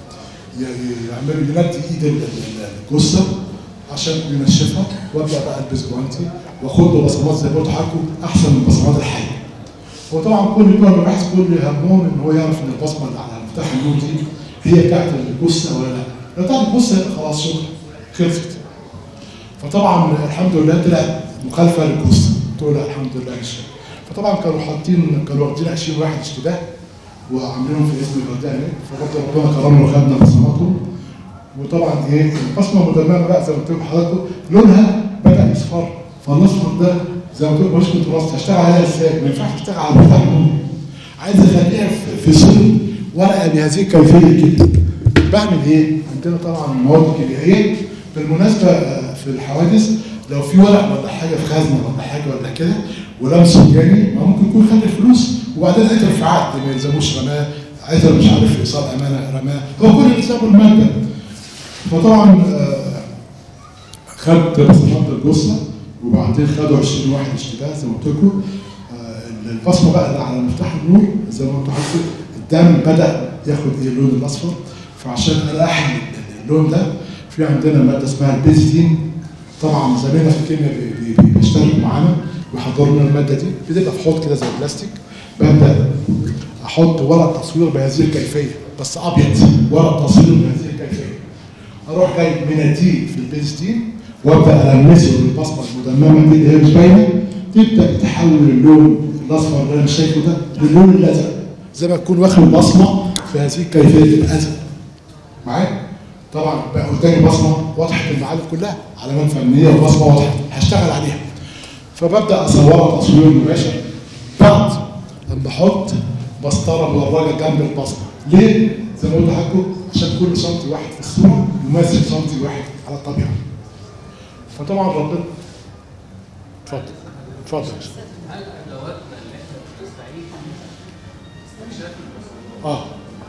S2: ي- يعمل يمد ايد ال- ال- الجثه عشان ينشفها وابدا بقى البس جوانتي واخد له بصمات زي ما قلت لحضراتكم احسن من البصمات الحيه. هو طبعا كل بتوع المباحث كل همهم ان هو يعرف ان البصمه اللي على مفتاح النور دي هي بتاعت الجثه ولا لا. لو بتاعت الجثه يبقى خلاص شكرا خلصت. فطبعا الحمد لله طلعت مخالفه للجثه. قلت له لا الحمد لله مش فطبعا كانوا حاطين كانوا واخدين 20 واحد اشتباه وعاملينهم في اسم الغردقه هناك فبرضه ربنا كرمنا وخدنا بصماتهم وطبعا ايه البصمه المدمره بقى زي ما قلت لكم حضراتكم لونها بدا يصفر فالاصفر ده زي ما قلت لكم مش كنتراست هشتغل عليها ازاي؟ ما ينفعش اشتغل على مفتاح النور عايز اخليها في- في صين ورقه بهذه الكيفيه كده بعمل ايه؟ عندنا طبعا مواد كيميائيه بالمناسبه آه، في الحوادث لو في ورق ولا حاجه في خزنه ولا حاجه ولا كده ولمسه جاني ما ممكن يكون خد الفلوس وبعدين عتر في عقد ما يلزموش رماه عتر مش عارف في ايصال امانه رماه هو كل اللي سابه الماده فطبعا آه، خد بصمات الجثه وبعدين خدوا 20 واحد اشتباه زي ما قلت لكم آه، البصمه بقى اللي على مفتاح النور زي ما انتم عارفين الدم بدا ياخد ايه اللون الاصفر فعشان انا احمي اللون ده في عندنا ماده اسمها البيزيتين طبعا زمايلنا في الكيمياء بي- بي- بي- بيشتغلوا معانا ويحضروا لنا الماده دي بتبقى في حوض كده زي البلاستيك ببدا احط ورق تصوير بهذه الكيفيه بس ابيض ورق تصوير بهذه الكيفيه اروح جاي مناديه في البنزين وابدا المسه بالبصمه المدممه دي اللي هي مش باينه تبدا تحول اللون الاصفر اللي انا شايفه ده للون الازرق زي ما تكون واخد بصمه في هذه الكيفيه الازرق معايا طبعا بقى قدامي بصمه واضحه المعالم كلها علامات فنيه وبصمه واضحه هشتغل عليها فببدا اصورها تصوير مباشر بعد لما احط مسطره مدرجه جنب البصمه ليه؟ زي ما قلت لحضراتكم عشان كل سنتي واحد في الصوره يمثل سنتي واحد على الطبيعه فطبعا ربنا اتفضل اتفضل اه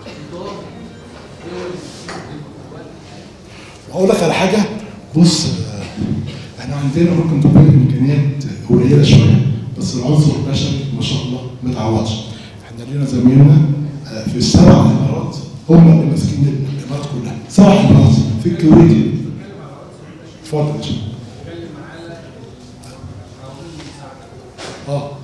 S2: واقول لك على حاجه بص آه، احنا عندنا ممكن تكون الامكانيات قليله شويه بس العنصر البشري ما شاء الله ما تعوضش احنا لينا زمايلنا آه، في السبع امارات هم اللي ماسكين الامارات كلها سبع امارات في الكويت اتفضل يا شيخ. اه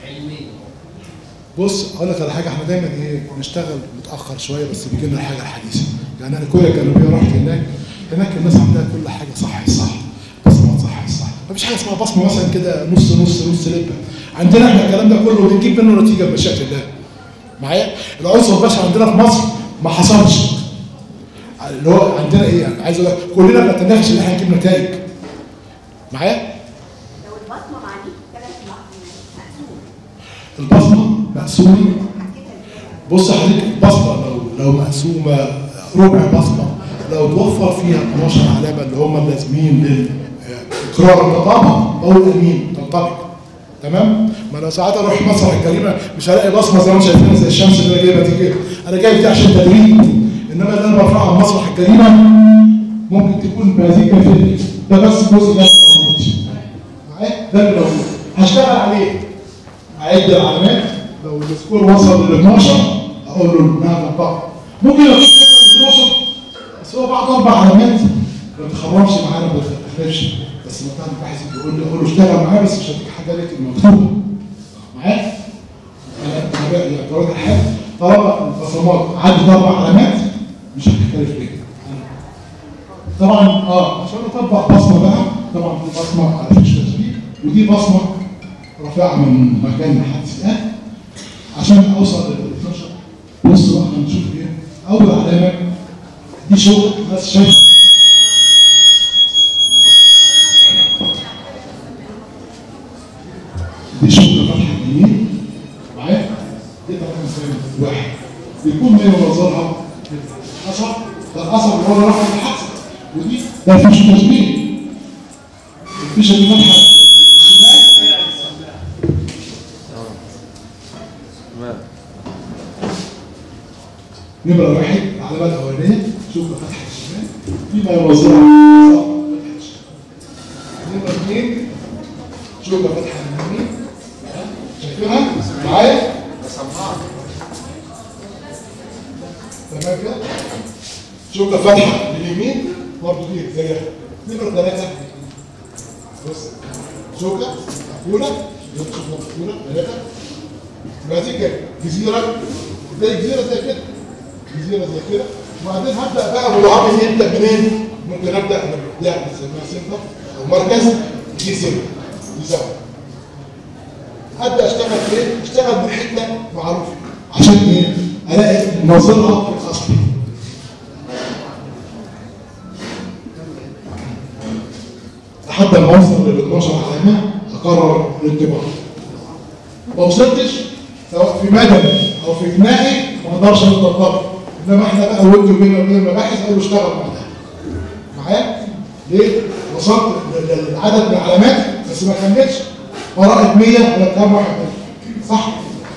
S2: بص اقول لك على حاجه احنا دايما ايه نشتغل متاخر شويه بس بيجي لنا الحاجه الحديثه يعني انا كوريا الجنوبيه رحت هناك هناك الناس عندها كل حاجه صح الصح بصمات صح الصح مفيش حاجه اسمها بصمه مثلا كده نص نص نص لبه عندنا احنا الكلام ده كله بنجيب منه نتيجه بمشيئه الله معايا العنصر البشري عندنا في مصر ما حصلش اللي هو عندنا ايه يعني عايز اقول لك كلنا بنتنافس ان احنا نجيب نتائج معايا
S7: لو البصمه مع دي ثلاث مقسوم
S2: البصمه مقسومه بص يا حضرتك البصمه لو لو مقسومه ربع بصمه لو توفر فيها 12 علامه اللي هم اللازمين لاقرار النظام او الامين تنطبق تمام؟ ما انا ساعات اروح مسرح الجريمه مش هلاقي بصمه زي ما انتم شايفينها زي الشمس اللي انا جايبها دي كده انا جايب دي عشان تدريب انما اللي انا برفعها على مسرح الجريمه ممكن تكون بهذه الكيفيه ده بس جزء ده موجود معايا ده اللي موجود هشتغل عليه اعد العلامات لو السكور وصل ل 12 اقول له انها تنطبق ممكن يكون وصل ل 12 بس هو بعد اربع علامات ما تخرجش معانا ما تختلفش بس مكان الباحث بيقول لي اقول له اشتغل معاه بس مش هديك حاجه لك المكتوبه معايا معاك؟ يعني درجه الحال طالما البصمات عدت اربع علامات مش هتختلف فيها طبعا اه عشان اطبق بصمه بقى طبعا دي بصمه على فيش تسجيل ودي بصمه رافعه من مكان حدث الان عشان اوصل لل 12 بص بقى هنشوف ايه اول علامه دي شغل بس شايف دي شغل فتحه اليمين معايا دي طبعا مثال واحد بيكون ما ينظرها الاثر ده الاثر اللي هو رقم الحادثه ودي ده فيش تشبيه الفيشه دي فتحه نمرة واحد العلامة الأولانية شوف فتحة الشمال فيما يوزعها فتحة الشمال نمرة اثنين شوف فتحة اليمين شايفينها معايا؟ تمام كده؟ شوف فتحة لليمين برضه دي زيها نمرة ثلاثة بص شوكة مقفولة شوكة مقفولة ثلاثة يبقى دي جزيرة زي جزيرة زي كده جزيرة زي كده وبعدين هبدأ بقى ملعبة يبدأ منين؟ ممكن أبدأ من البداية بنسميها سنتر أو مركز دي سنتر دي زاوية أبدأ أشتغل فين؟ أشتغل من حتة معروفة عشان إيه؟ ألاقي ناظرها في الأصل لحد ما أوصل لل 12 علامة أقرر الانضباط ما وصلتش سواء في مدني او في جنائي ما اقدرش اتطبق انما احنا بقى ودوا بينا وبين المباحث قالوا اشتغل بعدها معايا ليه؟ وصلت ل- للعدد من العلامات بس ما كملتش قرأت 100 ولا كام واحد منهم. صح؟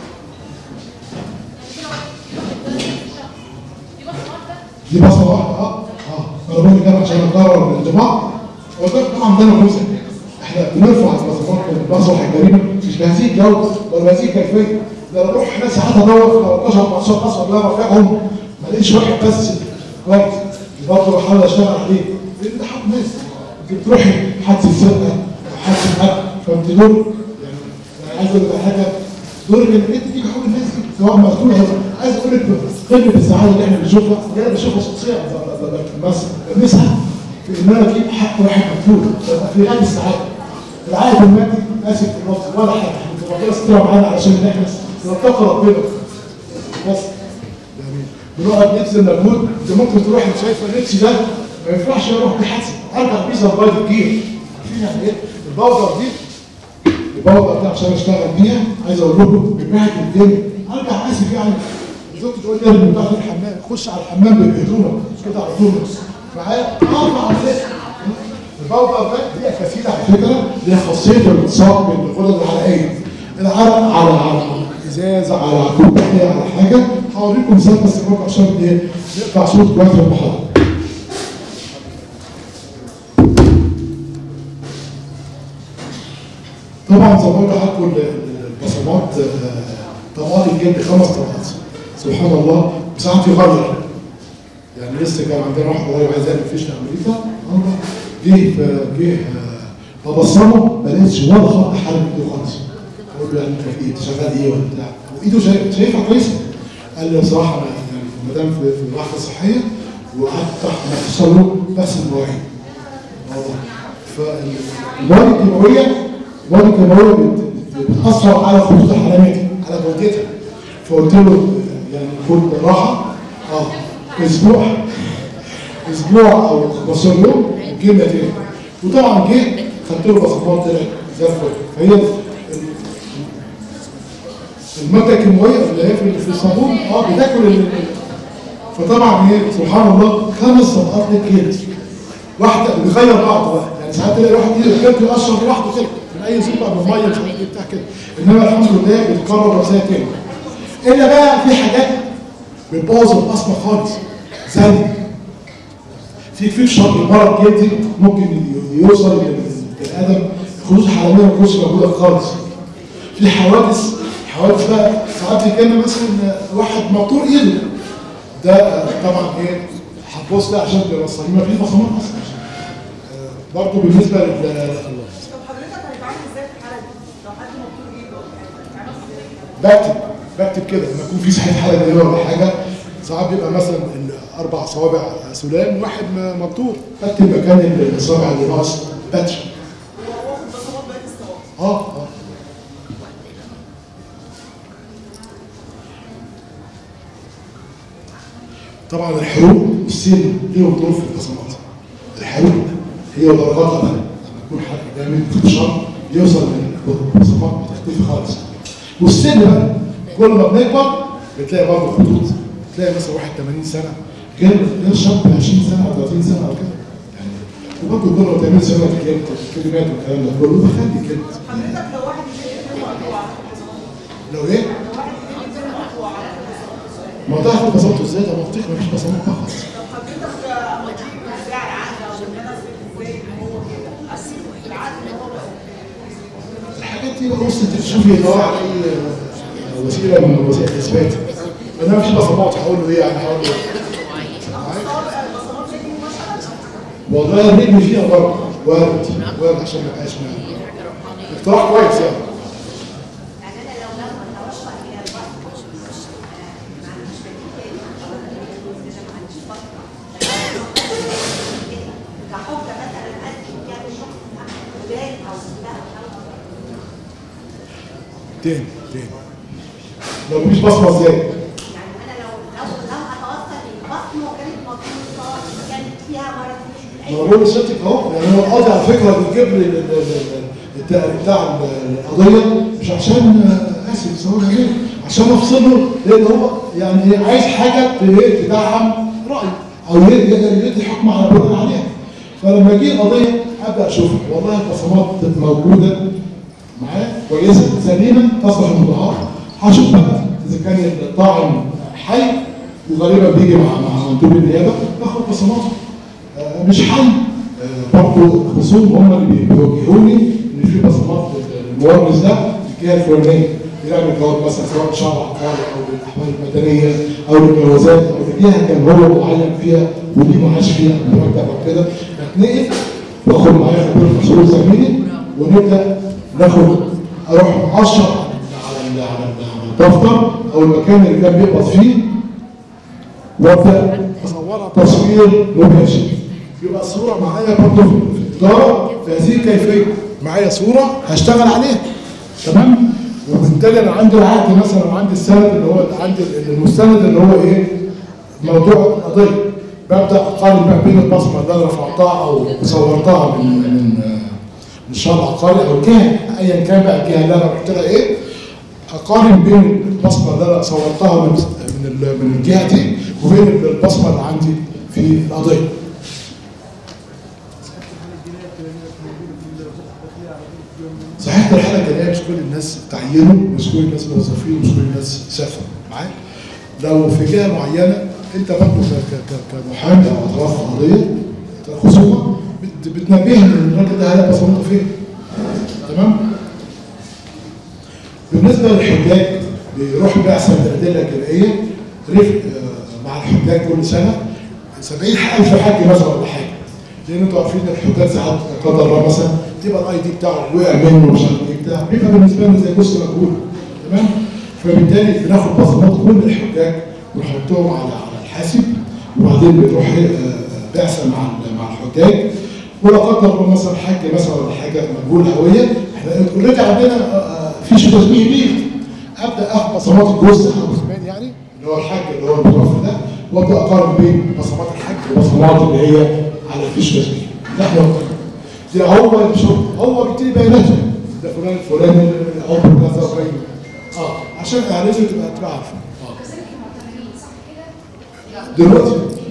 S2: دي بصمه واحده اه اه انا بقول كده عشان اقرر الانطباع وده طبعا ده نموذج احنا بنرفع البصمات بنصلح الجريمه مش بهذه الجوده ولا بهذه الكيفيه ده انا بروح ناس ساعات ادور في 13 14 اصلا لا رافعهم ما لقيتش واحد بس كويس برضه بحاول اشتغل عليه لان ده حق ناس انت بتروحي حادث السرقه او حادث القتل فانت دور يعني انا عايز اقول لك على حاجه دورك انك انت تيجي حول الناس دي سواء مسؤول او عايز اقول لك قمه السعاده اللي احنا بنشوفها دي انا بشوفها شخصيا ب- ب- ب- بس بنسعى في ان انا اجيب حق واحد مقتول يبقى في غايه السعاده العائد المادي اسف في اللفظ ولا حاجه احنا ربنا يسترها معانا علشان ان احنا نتقي ربنا بس يعني بنقعد نبذل مجهود انت ممكن تروح انت شايفه اللبس ده ما ينفعش اروح بحادثه ارجع بيه زربايد الجير عارفين يعني ايه البودر دي البودر دي عشان اشتغل بيها عايز اقول لكم بيبهدل الدنيا ارجع اسف يعني زوجتي تقول لي ارمي بتاع الحمام خش على الحمام بهدومك كده على طول معايا اه على فكره البودر ده دي كفيله على فكره ليها خاصيه الاتصال بالغدد العرقيه العرق على على ازاز على كوبايه على حاجه هوريكم مثال بس برضه عشان ايه نقطع صوت كويس في المحاضره طبعا زي ما قلت لحضراتكم البصمات آه، طبقات الجلد خمس طبقات سبحان الله ساعات في غدر يعني لسه كان عندنا واحد قريب عايز يعمل فيش لامريكا الله جه في- جه آه، ببصمه ما لقيتش ولا خط حرك ايده خالص اقول له يعني انت في ايه أنت شغال ايه ولا بتاع وايده شايف شايفها كويسه قال لي بصراحه أنا يعني المدام في في الوحده الصحيه وقعدت تحت مخصوص له بس المواعيد فالمواد الكيماويه المواد الكيماويه بت- بت- بتاثر على خطوط الحلمات على جودتها فقلت له يعني خد راحه اه اسبوع اسبوع او 15 يوم وجينا تاني وطبعا جه خدت له بصمات طلع زي الفل فهي ال- الماده الكيماويه اللي هي في في الصابون اه بتاكل ال- فطبعا ايه سبحان الله خمس طبقات للجلد واحده بيغير بعض بقى يعني ساعات تلاقي واحد ايده الجلد يقشر لوحده كده من اي سوبر بالميه مش عارف ايه بتاع كده انما الحمد لله بيتكرر نفسها تاني الا بقى في حاجات بتبوظ البصمه خالص زي في في شرط المرض جلدي ممكن ي- يوصل للبني ادم خروج حراميه ما تكونش موجوده خالص في حوادث حوادث بقى ساعات يجينا مثلا واحد مقطوع ايده ده آه، طبعا ايه هتبص ده عشان توصل ما فيش بصمات اصلا آه، برضه بالنسبه لل
S8: طب حضرتك هيتعامل ازاي في الحاله دي؟ لو حد مقتول ايده يعني
S2: بكتب بكتب كده لما يكون في صحيح حاله جديده ولا حاجه ساعات بيبقى مثلا اربع صوابع سلام واحد م- مبتور بكتب مكان الاصابع اللي ناقص بتر اه اه طبعا الحروق السن ليهم دور في البصمات الحروق هي ودرجاتها بقى لما يكون حد جامد في الشر يوصل للبصمات بتختفي خالص والسن بقى كل ما بنكبر بتلاقي برضه خطوط تلاقي مثلا واحد 80 سنه غير غير شاب 20 سنه او 30 سنه او كده يعني وبرضه كل ما 80 سنه تلاقي الكلمات والكلام ده كله بخلي كده
S8: حضرتك لو واحد يجي مقطوع
S2: لو ايه؟ ما ده هاخد بصمته ازاي ده منطقي مفيش بصمات بقى خالص
S8: لو حضرتك مضيق ازاي على العقل او ان انا ازاي هو كده اسيبه في العقل ان هو بقى
S2: الحاجات دي بص انت تشوفي ان هو على اي وسيله من وسائل الاثبات انا مفيش بصمات هقول له ايه يعني هقول له والله الرجل فيها برضه وارد وارد عشان ما يبقاش معايا. اقتراح كويس يعني
S7: يعني انا لو لما اتوصل الى البطن ما عنديش بديل او انا ما عنديش بطن كحجه مثلا ادي كام شخص ولاد او لا او
S2: تاني تاني لو مفيش بصمه ازاي؟
S7: يعني انا لو لو لو هتوصل للبطن وكانت مطلوبه كانت فيها مرض
S2: ما هو بقول لسيادتك اهو يعني هو القاضي على فكره بيجيب لي ال- ال- ال- الت- بتاع القضيه مش عشان آه، اسف سواء غير عشان افصله لان هو يعني عايز حاجه ت- تدعم رايه او ي- ي- يدي حكم على بناء عليها فلما يجي القضيه ابدا اشوف والله البصمات موجوده معاه كويسه سليمه تصلح المدعاه هشوف بقى اذا كان الطاعن حي وغالبا بيجي مع مع مندوب النيابه باخد بصماته آه، مش حل آه، برضه خصوم هم اللي بيوجهوني ان في بصمات المورث ده في الجهه الفلانيه يعمل جواب مثلا سواء شرع عقاري او للاحوال المدنيه او للجوازات او لجهه كان هو معين فيها ودي معاش فيها مرتب او كده بتنقل واخد معايا خبير مسؤول زميلي ونبدا ناخد اروح اشرح على ال- على ال- على الدفتر او المكان اللي كان بيقبض فيه وابدا اصورها تصوير مباشر يبقى الصوره معايا برضه في في الاداره في هذه الكيفيه معايا صوره هشتغل عليها تمام وبالتالي انا عندي العقد مثلا وعندي السند اللي هو عندي المستند اللي هو ايه موضوع القضيه ببدا اقارن بقى بين البصمه اللي انا رفعتها او صورتها من من من الشهر العقاري او الجهه ايا كان بقى الجهه اللي انا رحت لها ايه اقارن بين البصمه اللي انا صورتها من من ال- من الجهه دي وبين البصمه اللي عندي في القضيه. صحيح الحاله الجنائيه مش كل الناس تعينوا مش كل الناس موظفين مش كل الناس سافروا معايا لو في جهه معينه انت برضه ك- ك- ك- كمحامي او اطراف قضيه خصومه بت- بتنبههم ان الراجل ده هيبقى بصمته فين تمام بالنسبه للحجاج بيروح بعثه من الادله الجنائيه رفق آه، مع الحجاج كل سنه 70000 حج مثلا ولا حاجه لان انتوا عارفين ان الحجاج ساعات لا قدر الله مثلا تبقى الاي دي بتاعه وقع منه مش عارف ايه بتاع بيبقى بالنسبه له زي جزء مجهول تمام فبالتالي بناخد بصمات كل الحجاج ونحطهم على على الحاسب وبعدين بتروح آه، بعثه مع ال- مع الحجاج ولا قدر الله مثلا حاج مثلا ولا حاجه مجهول هويه احنا اوريدي عندنا آه، آه، فيش تشبيه بيه ابدا اخد بصمات الجزء او الزمان يعني اللي هو الحاج اللي هو المتوفى ده وابدا اقارن بين بصمات الحاج والبصمات اللي هي على الفيش تشبيه ده احنا قلنا. ده هو شوف هو بيبتدي بياناته ده فلان الفلاني عمره كذا وبين اه عشان لازم تبقى تبقى عارفه اه دلوقتي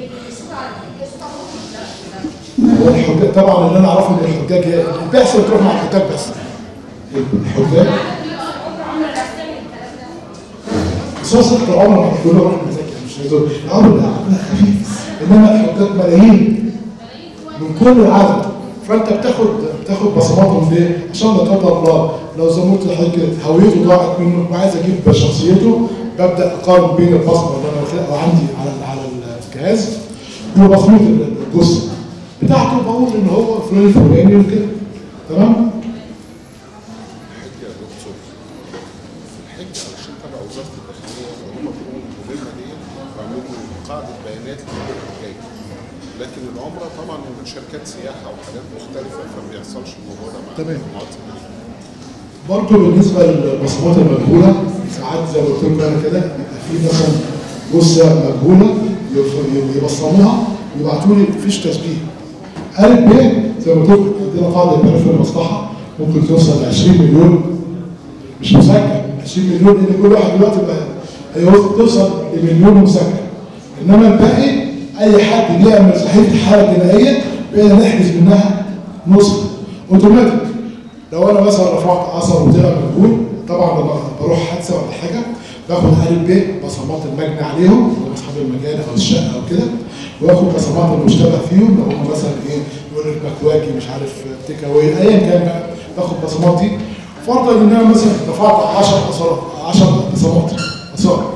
S2: هو الحجاج طبعا اللي انا اعرفه ان الحجاج هي البعثه بتروح مع الحجاج بس الحجاج بس هو ست العمر ما كله راح مذاكر مش هيزور العمر ده عقلها خفيف انما الحجاج ملايين من كل العالم فانت بتاخد بتاخد بصماتهم ليه؟ عشان لا قدر الله لو زميلت الحاجه هويته ضاعت منه وعايز اجيب شخصيته ببدا اقارن بين البصمه اللي انا واخدها عندي على على الجهاز وبصمه الجثه بتاعته بقول ان هو فلان الفلاني وكده تمام؟
S9: الحج يا دكتور الحج علشان قاعده بيانات لكل الحكايه لكن العمره طبعا من شركات سياحه وحاجات مختلفه فما بيحصلش الموضوع ده مع
S2: تمام.
S9: المجموعات
S2: برضه بالنسبه للبصمات المجهوله ساعات زي ما قلت لكم انا كده يبقى في مثلا جثه مجهوله يف- يبصموها ويبعتوا لي فيش تشبيه. ألف ب زي ما قلت لكم عندنا قاعده بيانات في المصلحه ممكن توصل ل 20 مليون مش مسجل 20 مليون لان كل واحد دلوقتي بقى هيوصل توصل لمليون مسجل انما الباقي اي حد بيعمل صحيفه حاله جنائيه بقينا نحجز منها نسخه اوتوماتيك لو انا مثلا رفعت اثر وطلع مجهول طبعا لما بروح حادثه ولا حاجه باخد الف ب بصمات المجني عليهم اللي هم اصحاب المجال او الشقه او كده واخد بصمات المشتبه فيهم لو هم مثلا ايه يقول لك مكواكي مش عارف تيك اواي ايا كان بقى باخد بصمات دي فرضا ان انا مثلا رفعت 10 اثار 10 بصمات اثار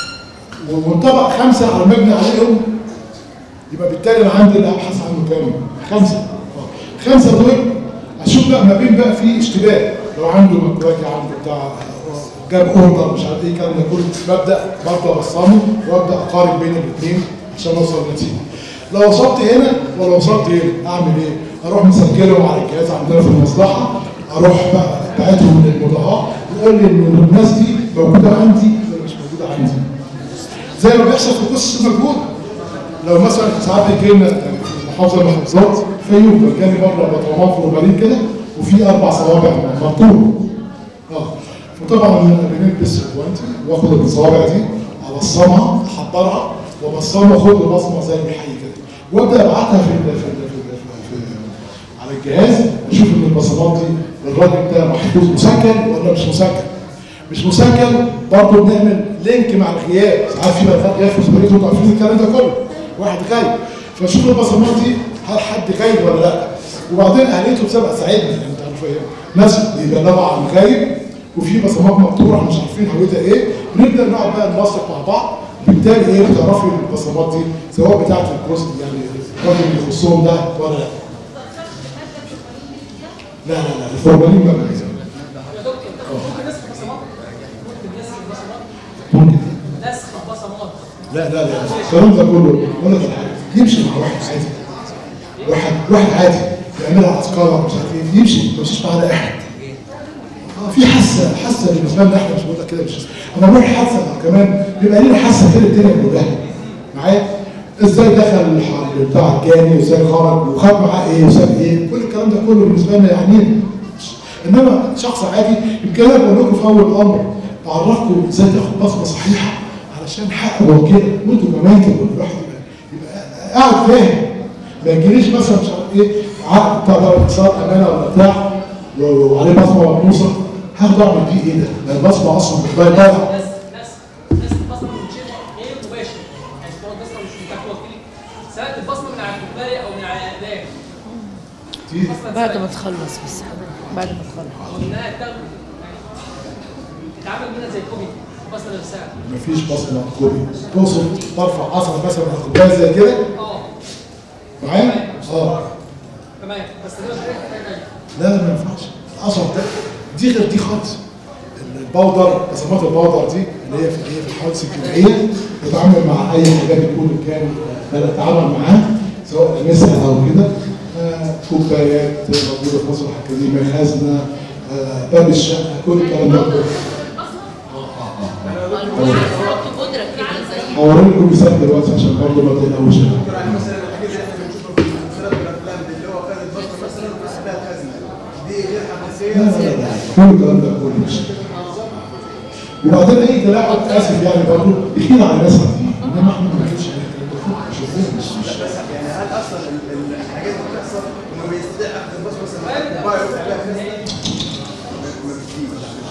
S2: وانطبق خمسه على المبني عليهم يبقى بالتالي انا عندي اللي ابحث عنه كام؟ خمسه آه. خمسه دول اشوف بقى ما بين بقى في اشتباه لو عنده مكواكي عنده بتاع جاب اوردر مش عارف ايه الكلام ده كله ببدا برضه ابصمه وابدا اقارن بين الاثنين عشان اوصل لنتيجه. لو وصلت هنا ولا وصلت هنا اعمل ايه؟ اروح مسجلهم على الجهاز عندنا في المصلحه اروح بقى بعتهم للمضاء يقول لي ان الناس دي موجوده عندي ولا مش موجوده عندي. زي ما بيحصل في قصص المجهول لو مثلا ساعات بيجي لنا في محافظه من المحافظات فيوم جالي مره بطلمان في رومالين كده وفي اربع صوابع مقطوع اه فطبعا بنلبس الجوانتي واخد الصوابع دي ابصمها احضرها وابصمها واخد له بصمه زي الحي كده وابدا ابعتها في ال في, ال في, ال في, في على الجهاز اشوف ان البصمات دي الراجل ده محطوط مسجل ولا مش مسجل مش مسجل برضه بنعمل لينك مع الغياب ساعات في بنات غياب في سبريت انتوا عارفين الكلام ده كله واحد غايب فشوف البصمات دي هل حد غايب ولا لا وبعدين اهليته بتبقى ساعدني يعني انت عارف ايه ناس بيبلغوا عن غايب وفي بصمات مقطوعه مش عارفين هويتها ايه ونبدا نقعد بقى ننسق مع بعض بالتالي ايه بتعرفي البصمات دي سواء بتاعت الكروس يعني الراجل اللي يخصهم ده ولا لا لا لا لا الفورمالين بقى
S10: يا دكتور ممكن نسخ بصمات ممكن نسخ بصمات
S2: ممكن
S10: نسخ بصمات
S2: لا لا لا الكلام ده كله ولا ده حاجه يمشي مع واحد عادي واحد واحد عادي يعملها اذكار مش عارف ايه يمشي ما يمشيش معانا احد اه في حاسه حاسه بالنسبه لنا احنا مش بقول لك كده مش انا بروح حاسه كمان بيبقى لنا حاسه كده الدنيا كلها معايا ازاي دخل الحرب بتاع الجاني وازاي خرج وخد معاه ايه وساب ايه كل الكلام ده كله بالنسبه لنا يعني انما شخص عادي يمكن انا بقول لكم في اول الامر بعرفكم ازاي تاخد بصمه صحيحه علشان حق وكده وانتوا كمان كده الواحد يبقى يبقى قاعد فاهم ما يجيليش مثلا مش عارف ايه عقد بتاع ده اتصال امانه ولا بتاع و- وعليه بصمه ملموسه هاخد اعمل بيه ايه ده؟ ما البصمه اصلا بتضيع
S10: ناس ناس ناس البصمه من شيء غير مباشر يعني تكون البصمه مش بتاعت وكيل سواء البصمه من على الكوباري او من على الاقدام
S11: بعد ما تخلص بس بعد ما تخلص
S10: او انها تاخد تتعامل منها زي كوبي البصمه نفسها
S2: مفيش بصمه كوبي توصل ترفع اثر مثلا على كوبايه زي كده
S10: اه
S2: معايا؟ اه
S10: تمام بس ده مش حاجه
S2: لا لا ما ينفعش الاثر ده دي غير دي خالص البودر بصمات البودر دي اللي هي في ايه في الحوادث الكيميائيه بتتعامل مع اي حاجه بتكون كان بدأ اتعامل معاه سواء لمسها او كده آه، كوبايات موجوده في مصر الحكوميه خزنه آه، باب الشقه كل الكلام ده كله هوري لكم مثال دلوقتي عشان برضه ما تقلقوش لا لا لا كل الكلام ده كله مش وبعدين اي تلاعب اسف يعني برضه يخيل على الناس دي انما احنا ما بنعملش الكلام ده كله مش واخدين مش مش
S12: يعني هل اصلا الحاجات اللي بتحصل انه بيستطيع اخذ البصمه مثلا كوبايه ويفتح بيها فيستا ما بتجيش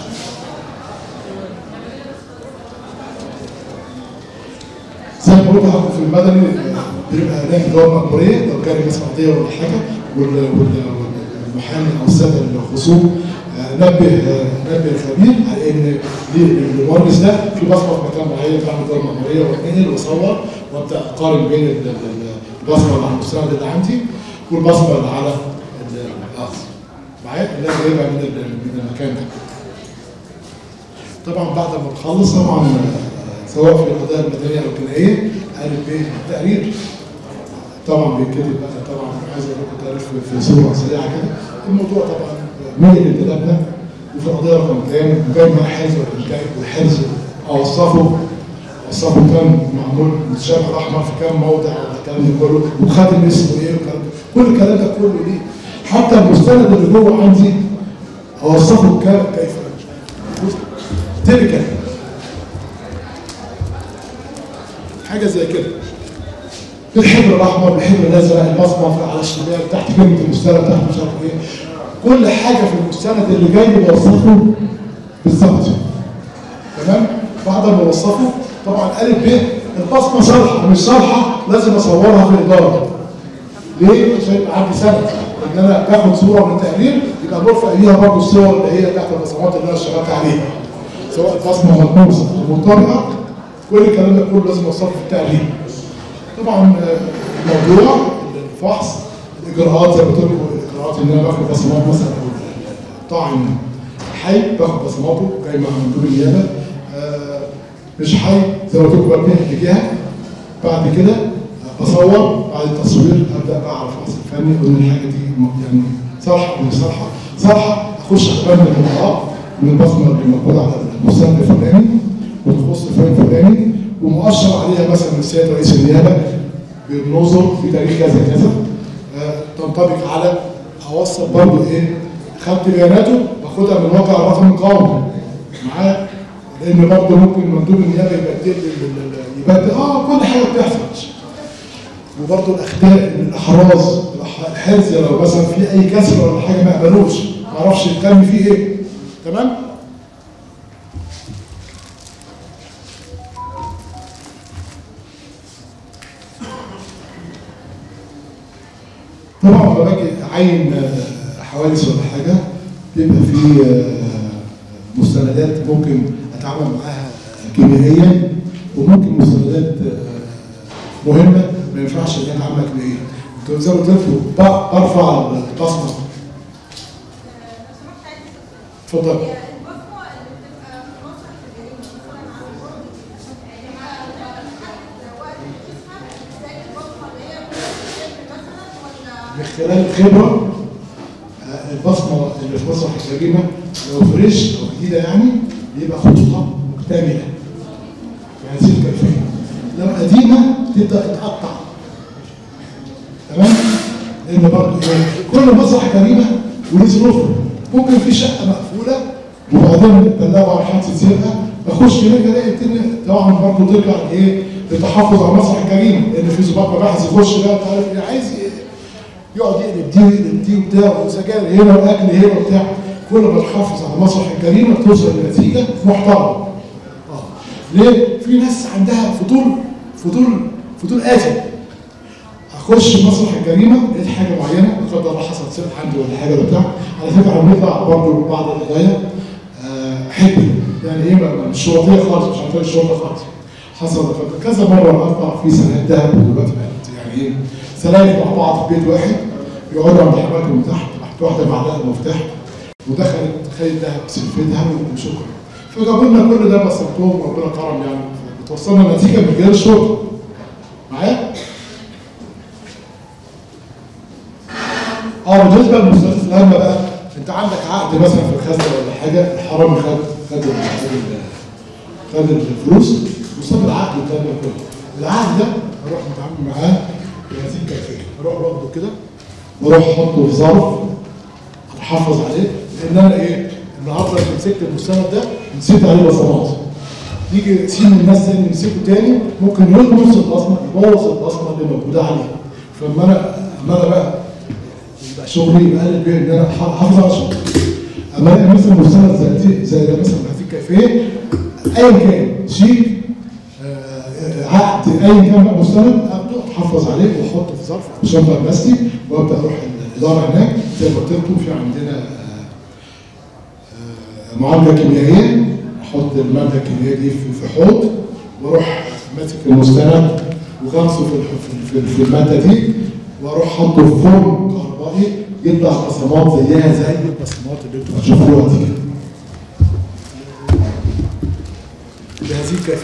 S2: زي ما قلت لحضرتك في المدني بيبقى هناك دوام مأمورية لو كان مثلا قضية ولا حاجة وال- وال- والمحامي أو السادة الخصوم آه، نبه آه، نبه الخبير على إن ليه- المورث ده في بصمة في مكان معين بعمل دوام مأمورية واتنقل وأصور وأبدأ أقارن بين ال- ال- البصمة اللي على المستند اللي عندي والبصمة اللي على ال- الأرض معايا اللي أنا جايبها من ال- من المكان ده. طبعا بعد ما نخلص طبعا آه، سواء في القضايا المدنيه او الجنائيه الف ب التقرير طبعا بيتكتب بقى طبعا عايز اقول لكم تقرير في- في صوره سريعه كده الموضوع طبعا مين اللي كتبنا وفي القضيه رقم كام وجاي مع حرز والانتاج والحرز اوصفه اوصفه كام معمول متشابه احمر في كام موضع الكلام ده كله وخاتم اسمه ايه والكلام ده. كل الكلام ده كله ليه حتى المستند اللي جوه عندي اوصفه كام كيف تيبيكال حاجه زي كده الحبر الاحمر الحبر الازرق البصمه على الشمال تحت كلمه المستند تحت مش عارف ايه كل حاجه في المستند اللي جاي بوصفه بالظبط تمام بعد ما اوصفه طبعا الف ب البصمه صالحه مش صالحه لازم اصورها في الاداره ليه؟ عشان يبقى عندي سند ان انا باخد صوره من تقرير يبقى مرفق بيها برضه الصور اللي هي تحت البصمات اللي انا اشتغلت عليها سواء البصمه ملموسه او مطابقه كل الكلام ده كله لازم اوصفه في التقرير طبعا آه، الموضوع الفحص الاجراءات زي ما قلت لكم الاجراءات ان انا باخد بصمات مثلا أو طعن حي باخد بصماته جاي مع مندوب النيابه آه، مش حي زي ما قلت لكم ببني اتجاه بعد كده بصور بعد التصوير ابدا بقى على الفحص الفني اقول الحاجه دي م- يعني صالحه ولا مش صالحه صالحه اخش ابان النقاط من البصمه اللي موجوده على المستند الفلاني وتخص الفريق الفلاني ومؤشر عليها مثلا من السيد رئيس النيابه بنظر في تاريخ كذا كذا آه، تنطبق على اوصل برضه ايه خدت بياناته باخدها من واقع الرقم القومي معاه لان برضه ممكن مندوب النيابه يبدل ال- ال- يبدل اه كل حاجه بتحصل وبرضه الاخطاء الاحراز الأح- الحرز لو مثلا في اي كسر ولا حاجه ما يقبلوش ما اعرفش الكم فيه ايه تمام طبعا لما باجي اعين آه، حوادث ولا حاجه بيبقى في آه، مستندات ممكن اتعامل معاها آه، كيميائيا وممكن مستندات آه، مهمه ما ينفعش ان انا اتعامل كيميائيا كنت زي ما قلت لكم ب- برفع البصمه اتفضل من خلال الخبره آه، البصمه اللي في مسرح الجريمه لو فريش او جديده يعني يبقى خطوطها مكتمله بهذه الكيفيه لو قديمه تبدا تتقطع تمام لان برضه إيه؟ كل مسرح جريمه وليه ظروفه ممكن في شقه مقفوله وبعدين بلغوا على حادثه سرقه بخش هناك الاقي الدنيا طبعا برضه ترجع لايه؟ لتحفظ على مسرح الجريمه لان في ظباط مباحث يخش بقى انت عارف إيه، عايز ي- يقعد يقلب دي ويقلب دي وبتاع وسجاير هنا واكل هنا وبتاع كل ما تحافظ على مسرح الجريمه توصل لنتيجه محترمه. اه ليه؟ في ناس عندها فضول فضول فضول قاتل. اخش مسرح الجريمه لقيت حاجه معينه لا قدر الله حصلت سرقه عندي ولا حاجه ولا بتاع على فكره بنطلع برضه بعض القضايا آه، حبي يعني ايه ما- مش شرطيه خالص مش عن طريق الشرطه خالص حصل كذا مره اقطع في سنوات ذهب ودلوقتي بقت يعني ايه سلايف مع بعض في بيت واحد يقعدوا عند حماك من تحت راحت واحده معلقه المفتاح ودخلت خدت ذهب سلفتها وشكرا فجابوا لنا كل ده بسطتهم وربنا كرم يعني بتوصلنا نتيجه من غير الشرطه معايا؟ اه بالنسبه للمستشفى الهامه بقى انت عندك عقد مثلا في الخزنه ولا حاجه الحرامي خد خد ال- خد الفلوس وساب العقد والكلام ده كله العقد ده اروح متعامل معاه بهذه الكيفيه اروح واخده كده واروح احطه في ظرف احافظ عليه لان انا ايه النهارده لما مسكت المستند ده نسيت عليه بصمات يجي سين الناس تاني يمسكه تاني ممكن يلمس البصمه يبوظ البصمه اللي موجوده عليه فلما انا اما انا بقى يبقى شغلي يقلل بيه ان انا احافظ على شغلي اما الاقي مثلا مستند زي دي زي ده مثلا بهذه الكيفيه ايا كان شيك آه، عقد ايا كان بقى مستند ابدا احافظ عليه واحطه في ظرف شنطه بلاستيك وابدا اروح الاداره هناك زي ما قلت لكم في عندنا آه، آه، معالجه كيميائيه احط الماده الكيميائيه دي في في حوض واروح ماسك المستند وغمسه في الح- في- في في الماده دي واروح حاطه في فرن كهربائي يطلع بصمات زيها زي البصمات اللي انتوا هتشوفوها دي كده بهذه الكيفيه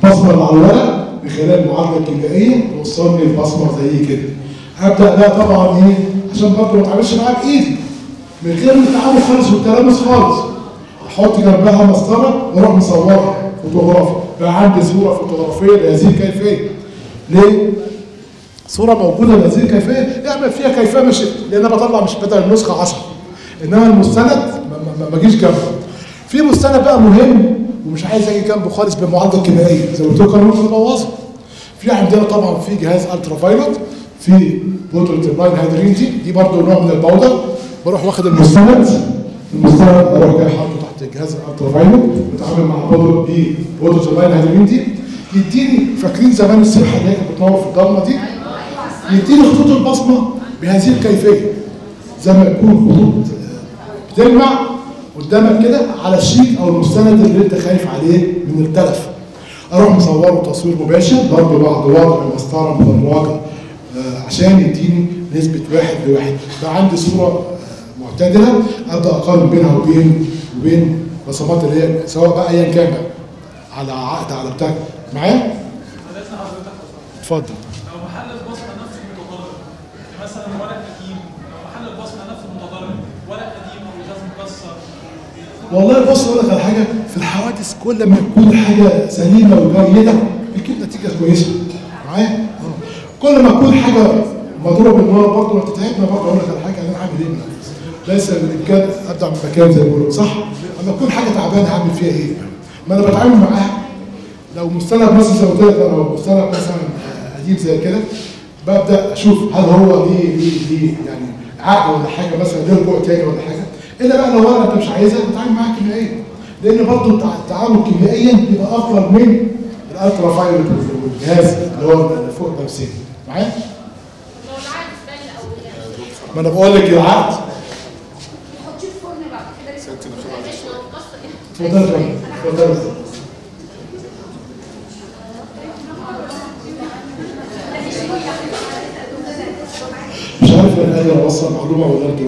S2: البصمه اللي على الورق من خلال المعادله الكيميائيه توصلني البصمه زي كده ابدا بقى طبعا ايه عشان برضه ما اتعاملش معاها بايدي من غير التعامل خالص والتلامس خالص احط جنبها مسطره واروح مصورها فوتوغرافي بقى عندي صوره فوتوغرافيه لهذه الكيفيه ليه؟ صوره موجوده لهذه الكيفيه اعمل فيها كيفيه مش لان انا بطلع مش بدل النسخه 10 انما المستند ما- ما- ما اجيش جنبه في مستند بقى مهم ومش عايز اجي جنبه خالص بالمعادله الكيميائيه زي ما قلت لكم انا ممكن ابوظها في عندنا طبعا في جهاز الترا فايلوت في بوتل ترباين هيدرين دي دي برضه نوع من البودر بروح واخد المستند المستند اروح جاي حاطه تحت جهاز الالترا فايلوت بتعامل مع بودر دي بوتل ترباين هيدرين دي يديني فاكرين زمان السبحه اللي هي كانت بتنور في الضلمه دي يديني خطوط البصمه بهذه الكيفيه زي ما يكون خطوط بتلمع قدامك كده على الشيك او المستند اللي انت خايف عليه من التلف اروح مصوره تصوير مباشر برضه بعد وضع المسطره مدرجه آه، عشان يديني نسبه واحد لواحد بقى عندي صوره آه، معتدله ابدا اقارن بينها وبين وبين بصمات اللي هي سواء بقى ايا كان بقى على عقد على بتاع معايا؟
S13: حضرتك حضرتك
S2: اتفضل
S13: لو محل البصمه نفسه متضرر مثلا ورق قديم لو محل البصمه نفسه متضرر ورق قديم او ازاز مكسر
S2: والله بص اقول لك على حاجه في الحوادث كل ما تكون الحاجه سليمه وجيده بتجيب نتيجه كويسه معايا؟ اه كل ما تكون حاجه مضروبه بالنار برضه ما تتعبنا برضه اقول لك على حاجه انا عامل ايه؟ ليس بالامكان ابدع من مكان زي ما بيقولوا صح؟ اما تكون حاجه تعبانه هعمل فيها ايه؟ ما انا بتعامل معاها لو مستند مثلا زي ما قلت لك لو مستند مثلا قديم زي كده ببدا اشوف هل هو ليه ليه ليه يعني عقد ولا حاجه مثلا ليه رجوع تاني ولا حاجه الا بقى لو انا انت مش عايزها بتعامل معاها كيميائيا لان برضه التع- التعامل كيميائيا بيبقى افضل من الالترا فايولت والجهاز اللي هو اللي فوق التمثيل معايا؟
S5: لو العقد باين الاولاني
S2: ما انا بقول لك العقد
S5: يحطيه في فرن بعد كده لسه مش هنقص
S2: اتفضل يا فندم اتفضل يا فندم. مش عارف انا قادر اوصل معلومه ولا انتوا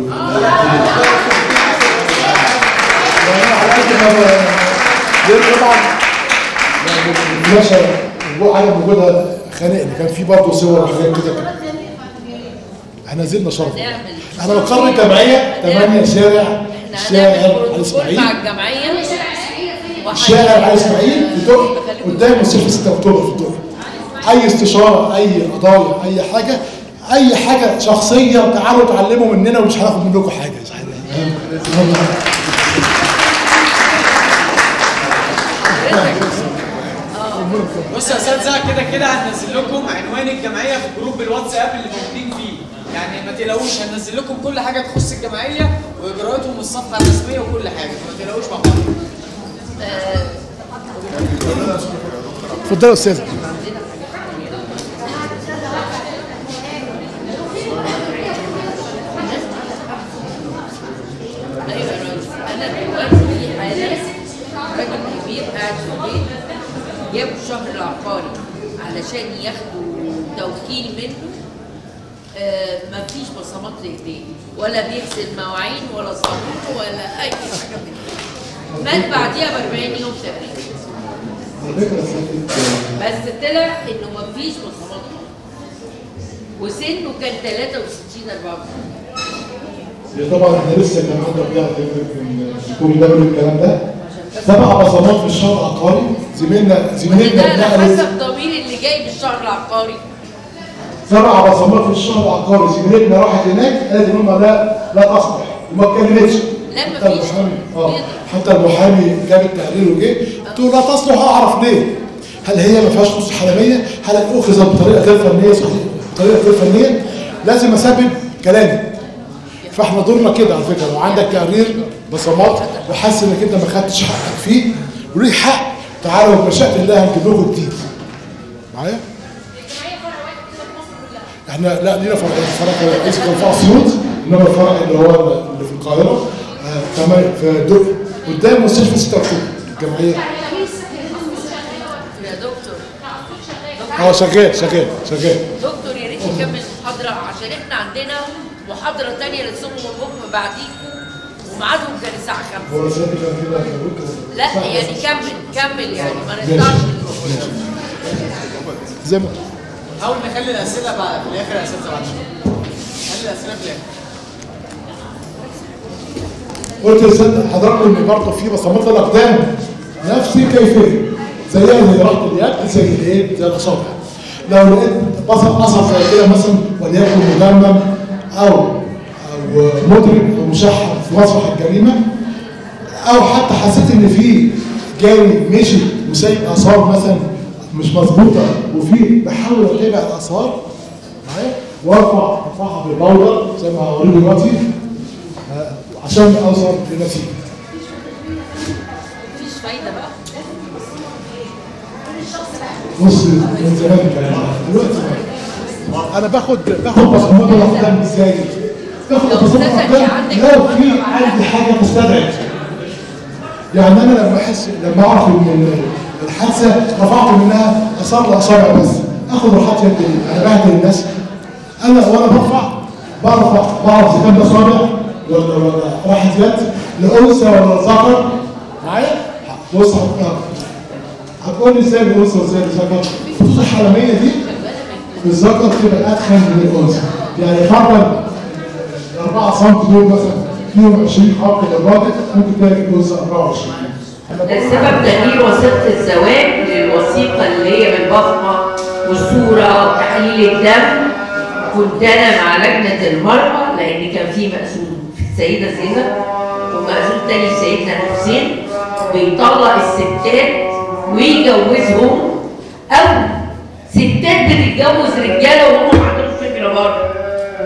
S2: يعني على قد ما ب- دي طبعا يعني الفلاشه وجود- عدم وجودها خانقني كان في برضه صور وحاجات كده احنا زلنا شرف احنا بنقرر جمعيه 8 شارع شارع علي اسماعيل
S11: مع الجمعيه
S2: الشارع علي اسماعيل في دقي قدام مستشفى 6 اكتوبر في دقي اي استشاره اي قضايا اي حاجه اي حاجه شخصيه تعالوا اتعلموا مننا ومش هناخد منكم حاجه
S8: بص يا اساتذه كده كده هننزل لكم عنوان الجمعيه في جروب الواتساب اللي موجودين فيه يعني ما تقلقوش هننزل لكم كل حاجه تخص الجمعيه واجراءاتهم والصفحه الرسميه وكل حاجه ما تقلقوش مع بعض
S2: اتفضلوا يا استاذ
S11: ايوه يا ريس انا دلوقتي في حاله راجل كبير قاعد في البيت جابوا الشهر العقاري علشان ياخدوا توكيل منه آه مفيش بصمات لايديه ولا بيغسل مواعين ولا صابون ولا اي حاجه من دي. مات بعديها ب 40 يوم تقريبا بس طلع انه مفيش بصمات وسنه كان 63 64
S2: هي طبعا احنا لسه كان عندنا بيعرف من الدكتور ده من الكلام ده سبع بصمات في الشهر العقاري زميلنا زميلتنا
S11: ده على
S2: اتنقلت
S11: حسب ضمير اللي جاي بالشهر العقاري
S2: سبع بصمات في الشهر العقاري زميلتنا راحت هناك قالت ان هم لا لا تصلح وما اتكلمتش
S11: لا
S2: حتى
S11: مفيش
S2: المحامي اه حتى المحامي جاب التقرير وجه قلت له لا تصلح اعرف ليه هل هي ما فيهاش خصوص حراميه هل اخذت بطريقه غير فنيه صحيح بطريقه غير فنيه لازم اسبب كلامي فاحنا دورنا كده على فكره لو عندك تقرير بصمات وحاسس انك انت ما خدتش حقك فيه وليك حق تعالوا بمشيئه الله هنجيب لكم جديد معايا؟ احنا لا لينا فرعين فرع رئيس كان في اسيوط انما الفرع اللي هو اللي في القاهره آه، تمام في دقي قدام مستشفى 6 اكتوبر الجمعيه
S11: يا دكتور
S2: اه شغال شغال شغال
S11: دكتور يا ريت يكمل المحاضرة عشان احنا عندنا محاضرة تانية للصم والبكم بعديكم وميعادهم كان الساعة 5
S2: هو رسالتي كان كده يا فاروق؟
S11: لا يعني كمل كمل يعني ما نقطعش
S2: زي ما
S8: حاول نخلي الاسئله بعد في الاخر يا اساتذه بعد شويه خلي الاسئله في الاخر
S2: قلت لسيد حضراتكم ان برضه في بصمات الاقدام نفس الكيفيه زيها اللي راحت اليد زي الايه؟ زي الاصابع. لو لقيت بصل اثر زي كده مثلا وليكن مدمم او او مضرب او مشحن في مسرح الجريمه او حتى حسيت ان في جاني مشي وسايب اثار مثلا مش مظبوطه وفي بحاول اتابع الاثار معايا وارفع ارفعها بالباودر زي ما هوريكم دلوقتي آه، عشان اوصل لنتيجه
S11: مفيش فايده بقى
S2: بص من زمان كان دلوقتي انا باخد باخد بصمات الاقدام ازاي؟ باخد بصمات الاقدام لو في عندي حاجه مستدعيه يعني انا لما احس لما اعرف ان الحادثه رفعت منها اثار الاصابع بس اخد راحتي يد انا بهدل الناس انا وانا برفع برفع بعرف اذا كان ده صابع ولا ولا راحت يد لانثى ولا ذكر معايا؟ بص هت- هتقول لي ازاي الانثى وازاي الذكر؟ الخطوط الحلميه دي الذكر تبقى ادخل من الانثى يعني فرضا 4 سم دول مثلا فيهم 20 خط للراجل ممكن تلاقي الانثى 24
S11: السبب تغيير وثيقة الزواج للوثيقة اللي هي بالبصمة والصورة وتحليل الدم كنت أنا مع لجنة المرأة لأن كان في مأذون في السيدة زينب ومأذون تاني في سيدنا الحسين بيطلق الستات ويجوزهم أو ستات بتتجوز رجالة وهم ما عندهمش فكرة برضه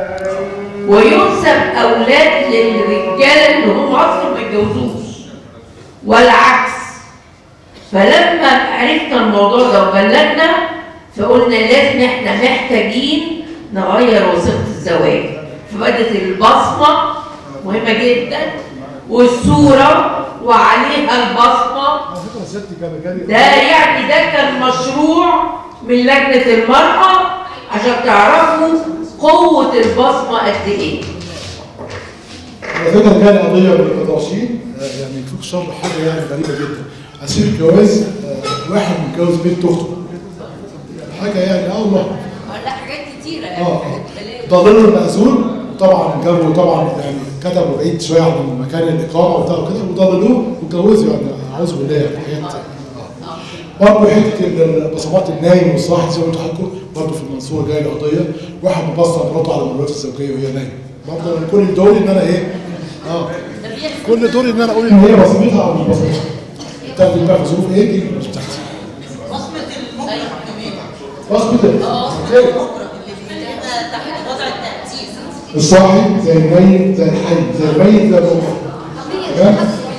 S11: وينسب أولاد للرجالة اللي هم أصلا ما اتجوزوش والعكس فلما عرفنا الموضوع ده وبلغنا فقلنا لازم احنا محتاجين نغير وثيقة الزواج فبدت البصمة مهمة جدا والصورة وعليها البصمة
S2: على فكره ستي كان جالي
S11: ده يعني ده كان مشروع من لجنة المرأة عشان تعرفوا قوة البصمة قد ايه
S2: على فكره كان قضيه من القضاشين آه، يعني فيك شر حاجه يعني غريبه جدا اسير جواز آه، واحد متجوز بنت اخته حاجه يعني اه والله
S11: لا حاجات كتيرة
S2: اه اه ضللوا المأذون طبعا جابوا طبعا يعني كتبوا بعيد شويه عن مكان الاقامه وبتاع وكده وضللوه واتجوزوا يعني اعوذ بالله يعني حاجات اه برضه حته البصمات النايم والصاحي زي ما انتوا حكوا برضه في المنصوره جايه قضيه واحد مبصر مراته على مراته الزوجيه وهي نايمه برضه أنا كل دوري ان انا ايه اه كل دوري ان انا اقول ان هي بصمتها او مش بصمتها بتاخد بقى في ظروف ايه دي مش بتاعتي
S11: بصمة المكرمين
S2: بصمه ال-
S11: اه
S2: أوكي.
S11: اللي احنا تحت وضع التأسيس
S2: الصاحي زي الميت زي الحي زي الميت زي الروح تمام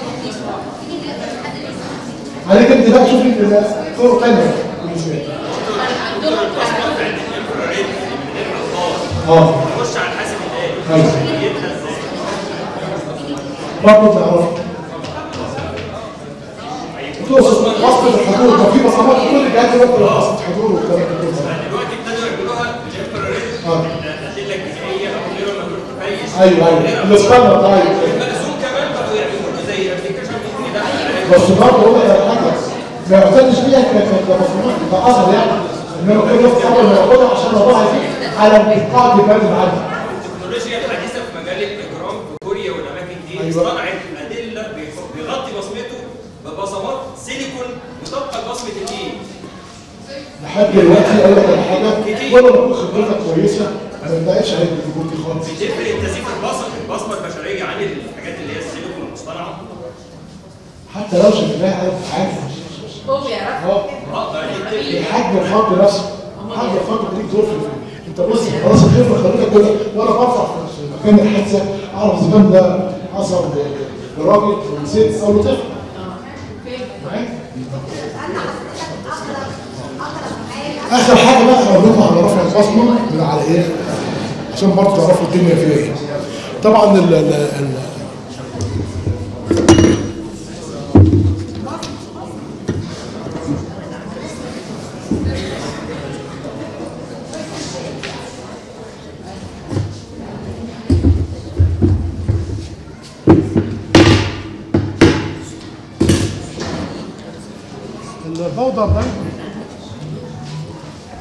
S2: عليك انت بقى شوف الطرق ثانيه بالنسبه لك اه
S14: خش على الحاسب الآلي
S2: أيوة.
S14: يبقى ازاي؟
S2: برضه تعرف تقصد وصف الحضور ده في بصمات في كل الجهات دلوقتي وصف الحضور والكلام ده كله.
S14: دلوقتي ابتدوا يعملوها بالانفراريد
S2: اه
S14: الأدلة الجزئية أو غيره لما بيروح كويس
S2: ايوه ايوه الاسكانر ده ايوه
S14: المأذون كمان بقوا يعملوا له زي ابلكيشن ممكن يدخل
S2: بس برضه هو ده حاجه ما يعتمدش بيها كبصمات ده اثر يعني انما كل يوم اول ما ياخدها عشان موضوعها دي على القاعده البلد العادي
S14: التكنولوجيا الحديثة في مجال الإجرام في كوريا والأماكن دي
S2: أيوة.
S14: صنعت أدلة بيخ- بيغطي بصمته ببصمات سيليكون مطابقة لبصمة الإيد
S2: لحد دلوقتي اقول لك على حاجه كل ما تكون خبرتك كويسه ما تلاقيش عليك الجمهور دي خالص
S14: بتفرق التزييف البصمة البصمة البشرية عن الحاجات اللي هي السيليكون المصطنعة
S2: حتى لو شكلها عارف عارف
S11: هو بيعرف
S2: اه الحجم الفرد نفسه حجم الفرد ليك دور في الفيلم. انت بص خلاص الخبره خليتك كده وانا برفع في مكان الحادثه اعرف اذا كان ده حصل لراجل ست او لطفل معايا؟ اخر حاجه بقى اقول لكم على رفع البصمه من على ايه عشان برضه تعرفوا الدنيا فيها ايه طبعا ال ال ال البودر ده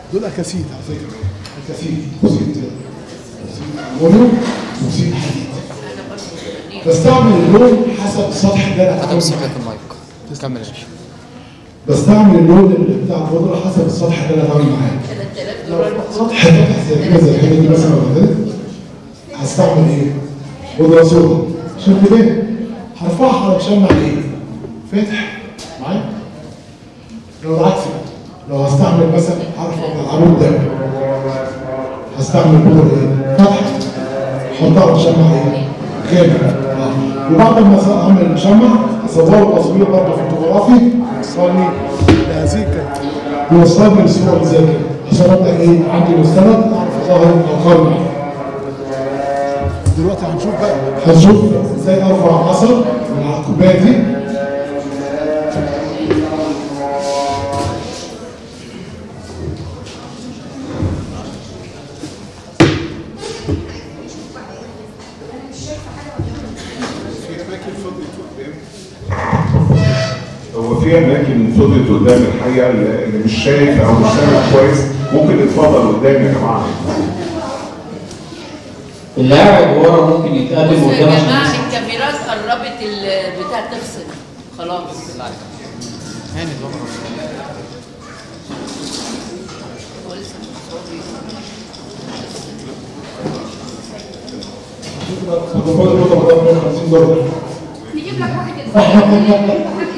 S2: دول اكاسيد على فكره اكاسيد اكسيد ألمونيوم واكسيد حديد بستعمل اللون حسب السطح اللي انا هتعامل معاه
S8: المايك كمل
S2: بستعمل اللون اللي بتاع البودره حسب السطح اللي انا هتعامل معاه
S11: 3000
S2: لو
S11: دولار
S2: سطح فاتح زي كده زي الحاجه دي مثلا ولا كده هستعمل ايه؟ بودره سودا عشان كده هرفعها على مشمع ايه؟ فاتح معايا؟ لو العكس بقى لو هستعمل مثلا هرفع على العمود ده هستعمل بودره ايه؟ فاتحه احطها على مشمع ايه؟ غامق آه. وبعد ما اعمل المشمع اصوره تصوير برضه فوتوغرافي يوصلني لهذيك يوصلني لصوره اللي زي كده عشان ابدا ايه عندي مستند اعرف اظهر الارقام دلوقتي هنشوف بقى هنشوف ازاي ارفع عصر من على الكوبايه دي
S9: في اماكن فضلت قدام
S3: هو في اماكن فضلت قدام الحقيقه اللي مش شايف او مش سامع كويس ممكن يتفضل قدام يا جماعه
S15: اللي قاعد ورا ممكن يتقدم
S11: بصوا يا
S15: قدام عشان
S11: جماعه
S15: يسمع.
S11: الكاميرات قربت البتاع تفصل خلاص
S8: هاني
S2: الكوبايه دي بتبقى 150 دولار
S5: نجيب لك واحد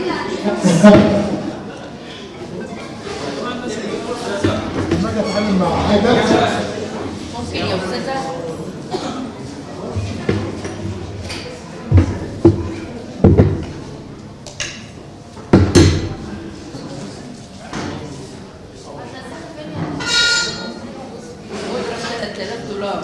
S2: لما اجي اتعامل مع حاجه
S11: ممكن يا استاذه بودرة 3000 دولار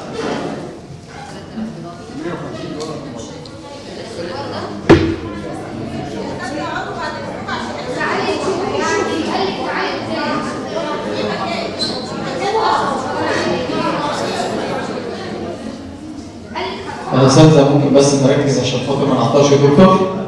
S15: يا اساتذه ممكن بس نركز عشان خاطر ما نعطلش يا دكتور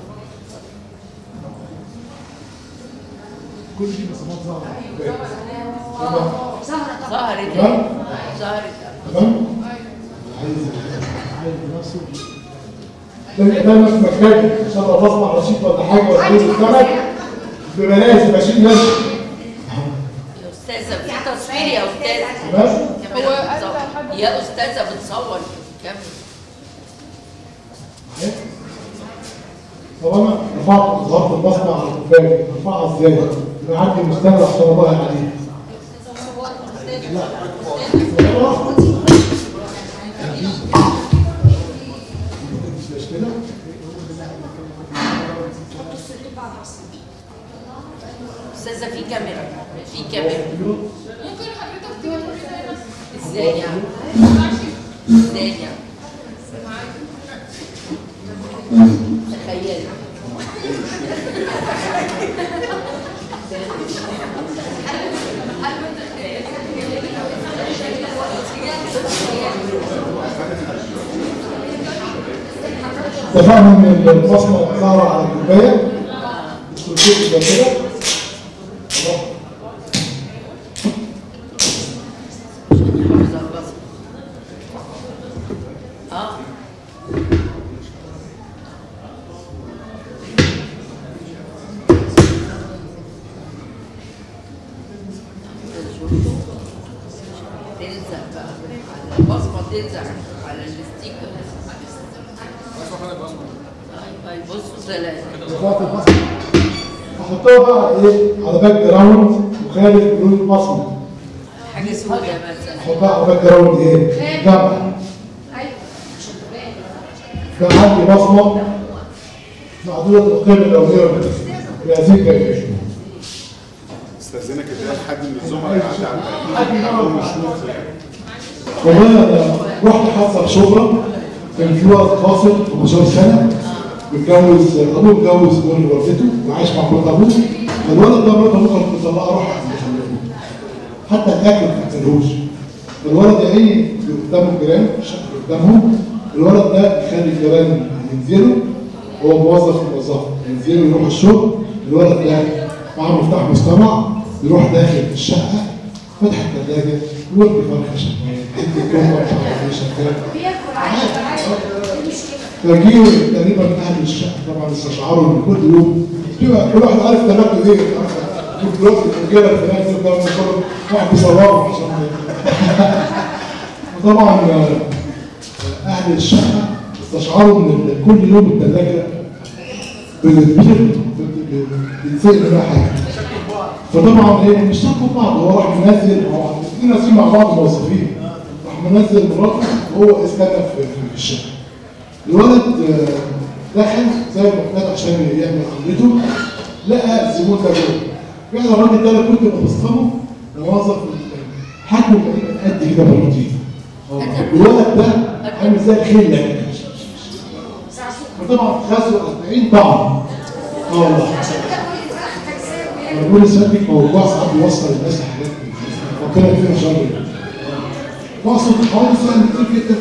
S2: كل دي بصمات ظهر
S11: ظهرت
S2: تمام؟
S11: ظهرت
S2: تمام؟ عايز عايز نفسه ده ده مش مكان ان شاء الله بصنع رشيد ولا حاجه ولا عايز السمك ببلاش بشيل نفسي
S11: يا استاذه في تصوير يا استاذه
S2: تمام؟
S11: كاميرا بتصور. يا استاذه بتصور كمل
S2: طب انا رفعت ظهرت المصنع على الكوبايه ارفعها ازاي؟ يبقى عندي مستند عشان اضيع عليه مش كده؟
S11: استاذه في كاميرا في كاميرا
S5: ممكن حضرتك تقول لي
S11: ازاي يعني ازاي يعني تخيلي
S2: اتفقنا ان المصنع ظهر على الكوبايه الكوبايه يبقى كده
S11: اه تلزق بقى على البصمه تلزق على الستيكر ايوه أيوة، بصوا ثلاثه
S2: رفعت البصمه احطها بقى ايه على باك جراوند وخارج لون البصمه
S11: حاجه سوداء مثلا
S2: احطها على باك جراوند ايه؟ جنب كان عندي بصمه معدوده القيمه الاوليه بهذه الكيفيه
S9: استاذنك اديها لحد من الزملاء يعدي على الباقي مش مطلق
S2: والله انا رحت حصل شبرا كان في ولد قاصر 15 سنه متجوز ابوه متجوز من والدته وعايش مع مرات ابوه فالولد ده مرات ابوه كانت مطلقه روح حتى الاكل ما اكلهوش الولد يا عيني قدامه الجيران الشقه قدامهم الولد ده يخلي الجيران ينزلوا هو موظف في الموظفه ينزلوا يروح الشغل الولد ده معاه مفتاح مجتمع يروح داخل الشقه فتح الثلاجه ورد فرخه شغال حته كومه مش عارف ايه شغال
S7: بياكل عايش عايش ايه المشكله؟
S2: فجي تقريبا اهل الشقه طبعا استشعروا ان كل يوم بيبقى كل واحد عارف تلاته ايه كل يوم الرجاله الفنانين دول كانوا كلهم واحد بيصوروا عشان وطبعا آه، اهل الشقه استشعروا ان كل يوم الثلاجه بتتبير بيتسال منها حاجه فطبعا ايه مش شافوا بعض هو راح منزل هو الاثنين نازلين مع بعض موظفين راح منزل مراته وهو استنى في في الشقه الولد آه، دخل زي ما قلت عشان يعمل عملته لقى الزبون ده جوه فعلا الراجل ده اللي كنت بفصله موظف حجمه تقريبا قد كده باللطيف الولد ده عامل زي الخيل يعني فطبعا خسروا 40 طعم اه والله انا بقول لسيادتك موضوع ساعات بيوصل الناس لحاجات ربنا يكفينا شر واقصد حوالي سنه كتير جدا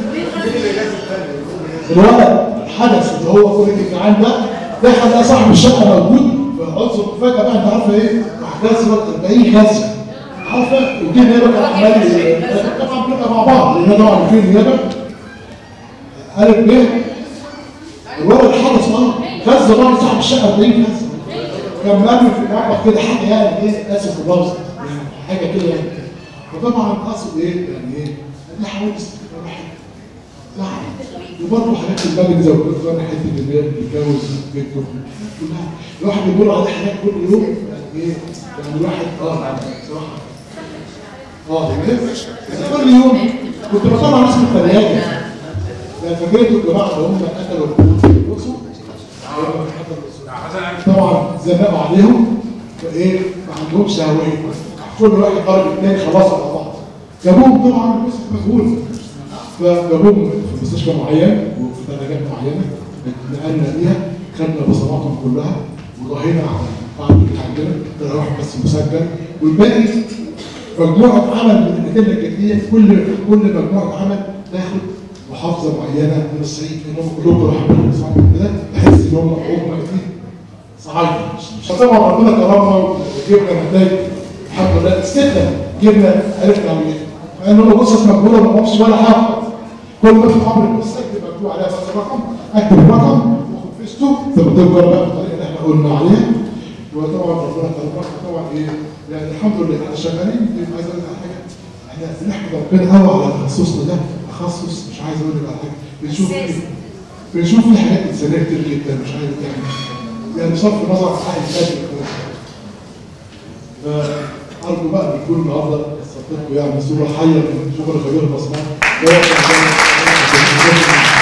S2: الولد الحدث اللي هو كل الجدعان ده دخل لقى صاحب الشقه موجود فعنصر فجاه بقى انت عارفه ايه راح غازل 40 غازه عارفه ودي نيابه كان عمال طبعا بنبقى مع بعض لان طبعا في نيابه قالت ليه؟ الولد الحدث اه غزه بقى صاحب الشقه 40 غزه كان مرمي في المطبخ كده حاجه يعني ايه اسف في اللفظ يعني حاجه كده يعني فطبعا اقصد ايه يعني ايه؟ دي حوادث واحد زعل وبرضه حاجات البلد زي ما قلت انا حته اللي هي بتتجوز بيته كلها الواحد بيمر عليه حاجات كل يوم يعني ايه يعني الواحد اه صراحه اه يعني كل يوم كنت بطلع ناس من الثلاجه يعني فاكرتوا الجماعه اللي هم قتلوا بصوا طبعا زنقوا عليهم فايه ما عندهمش هويه كل واحد ضرب اثنين خلاص على بعض جابوهم طبعا المسك مجهول فجابوهم في مستشفى معين وفي ثلاجات معينه نقلنا ليها خدنا بصماتهم كلها وضهينا على بعض اللي عندنا ده واحد بس مسجل والباقي مجموعه عمل من الادله الجديده كل كل مجموعه عمل تاخد محافظه معينه من الصعيد ان هم كلهم راحوا من الصعيد كده بحيث ان هم هم اكيد صعايده فطبعا ربنا كرمنا وجبنا نتائج الحمد لله السته جبنا عرفنا مع ان هم قصص مجهوله ما اعرفش ولا حاجه كل ما في عمر القصه اكتب مكتوب عليها بس الرقم اكتب الرقم واخد فيسته فبتذكر بقى بالطريقه اللي احنا قلنا عليها وطبعا ربنا كرمنا طبعا ايه يعني الحمد لله احنا شغالين عايز اقول لك على حاجه احنا بنحمد ربنا قوي على تخصصنا ده تخصص مش عايز اقول لك على حاجه بنشوف فيه بنشوف فيه حاجات انسانيه كتير جدا مش عايز يعني يعني بصرف النظر عن حق الناس فأرجو بقى ان يكون النهارده استطيعوا يعني صوره حيه من شغل خبير البصمات